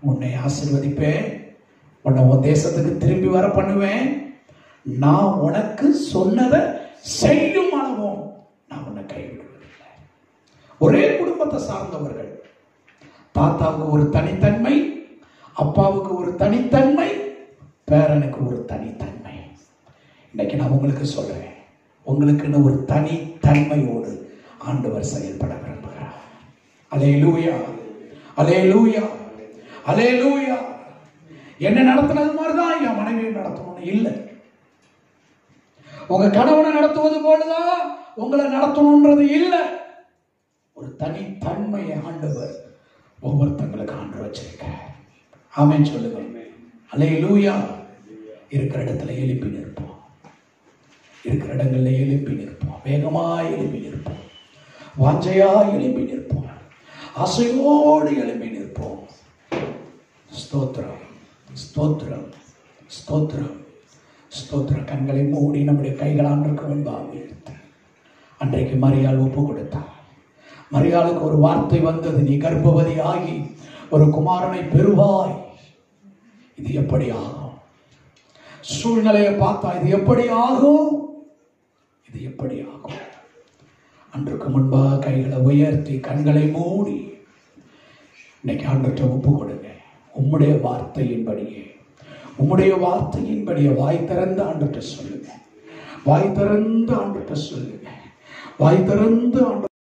உன்னை ஆசீர்வதிப்பேன் உன்னை உன் தேசத்துக்கு திரும்பி வர பண்ணுவேன் நான் உனக்கு சொன்னதை செய்யும் அளவும் நான் உன்னை கைவிடுவதில்லை ஒரே குடும்பத்தை சார்ந்தவர்கள் தாத்தாவுக்கு ஒரு தனித்தன்மை அப்பாவுக்கு ஒரு தனித்தன்மை பேரனுக்கு ஒரு தனித்தன்மை இன்னைக்கு நான் உங்களுக்கு சொல்றேன் உங்களுக்குன்னு ஒரு தனித்தன்மையோடு ஆண்டவர் செயல்பட விரும்புகிறார் அலே லூயா அலே லூயா அலே லூயா என்ன நடத்தினது மாதிரிதான் என் மனைவியை நடத்தணும்னு இல்லை உங்க கணவனை நடத்துவது போலதான் உங்களை நடத்தணும்ன்றது இல்லை ஒரு தனித்தன்மையை ஆண்டவர் ஒவ்வொருத்தங்களுக்கு ஆண்டு வச்சிருக்கார் ஆமென் சொல்லுங்க அலே லூயா இருக்கிற இடத்துல எழுப்பி நிற்போம் இருக்கிற இடங்கள்ல எழுப்பி நிற்போம் வேகமா எழுப்பி நிற்போம் வாஞ்சையா எழுப்பி நிற்போம் ஆசையோடு எழுப்பி நிற்போம் ஸ்தோத்திரம் ஸ்தோத்திரம் ஸ்தோத்திரம் ஸ்தோத்திர கண்களை மூடி நம்முடைய கைகள் ஆண்டுக்கு முன்பாக உயர்த்து. அன்றைக்கு மரியாள் ஒப்பு கொடுத்தார் மரியாளுக்கு ஒரு வார்த்தை வந்தது நீ கர்ப்பவதி ஆகி ஒரு குமாரனை பெறுவாய் இது எப்படி ஆகும் சூழ்நிலையை பார்த்தா இது எப்படி ஆகும் இது எப்படி ஆகும் அன்றுக்கு முன்பாக கைகளை உயர்த்தி கண்களை மூடி இன்னைக்கு ஆண்டுகிட்ட ஒப்பு கொடுங்க உம்முடைய வார்த்தையின்படியே உம்முடைய வார்த்தையின்படியே வாய் திறந்து ஆண்டுகிட்ட சொல்லுங்க வாய் திறந்து ஆண்டுகிட்ட சொல்லுங்க வாய் திறந்து ஆண்டு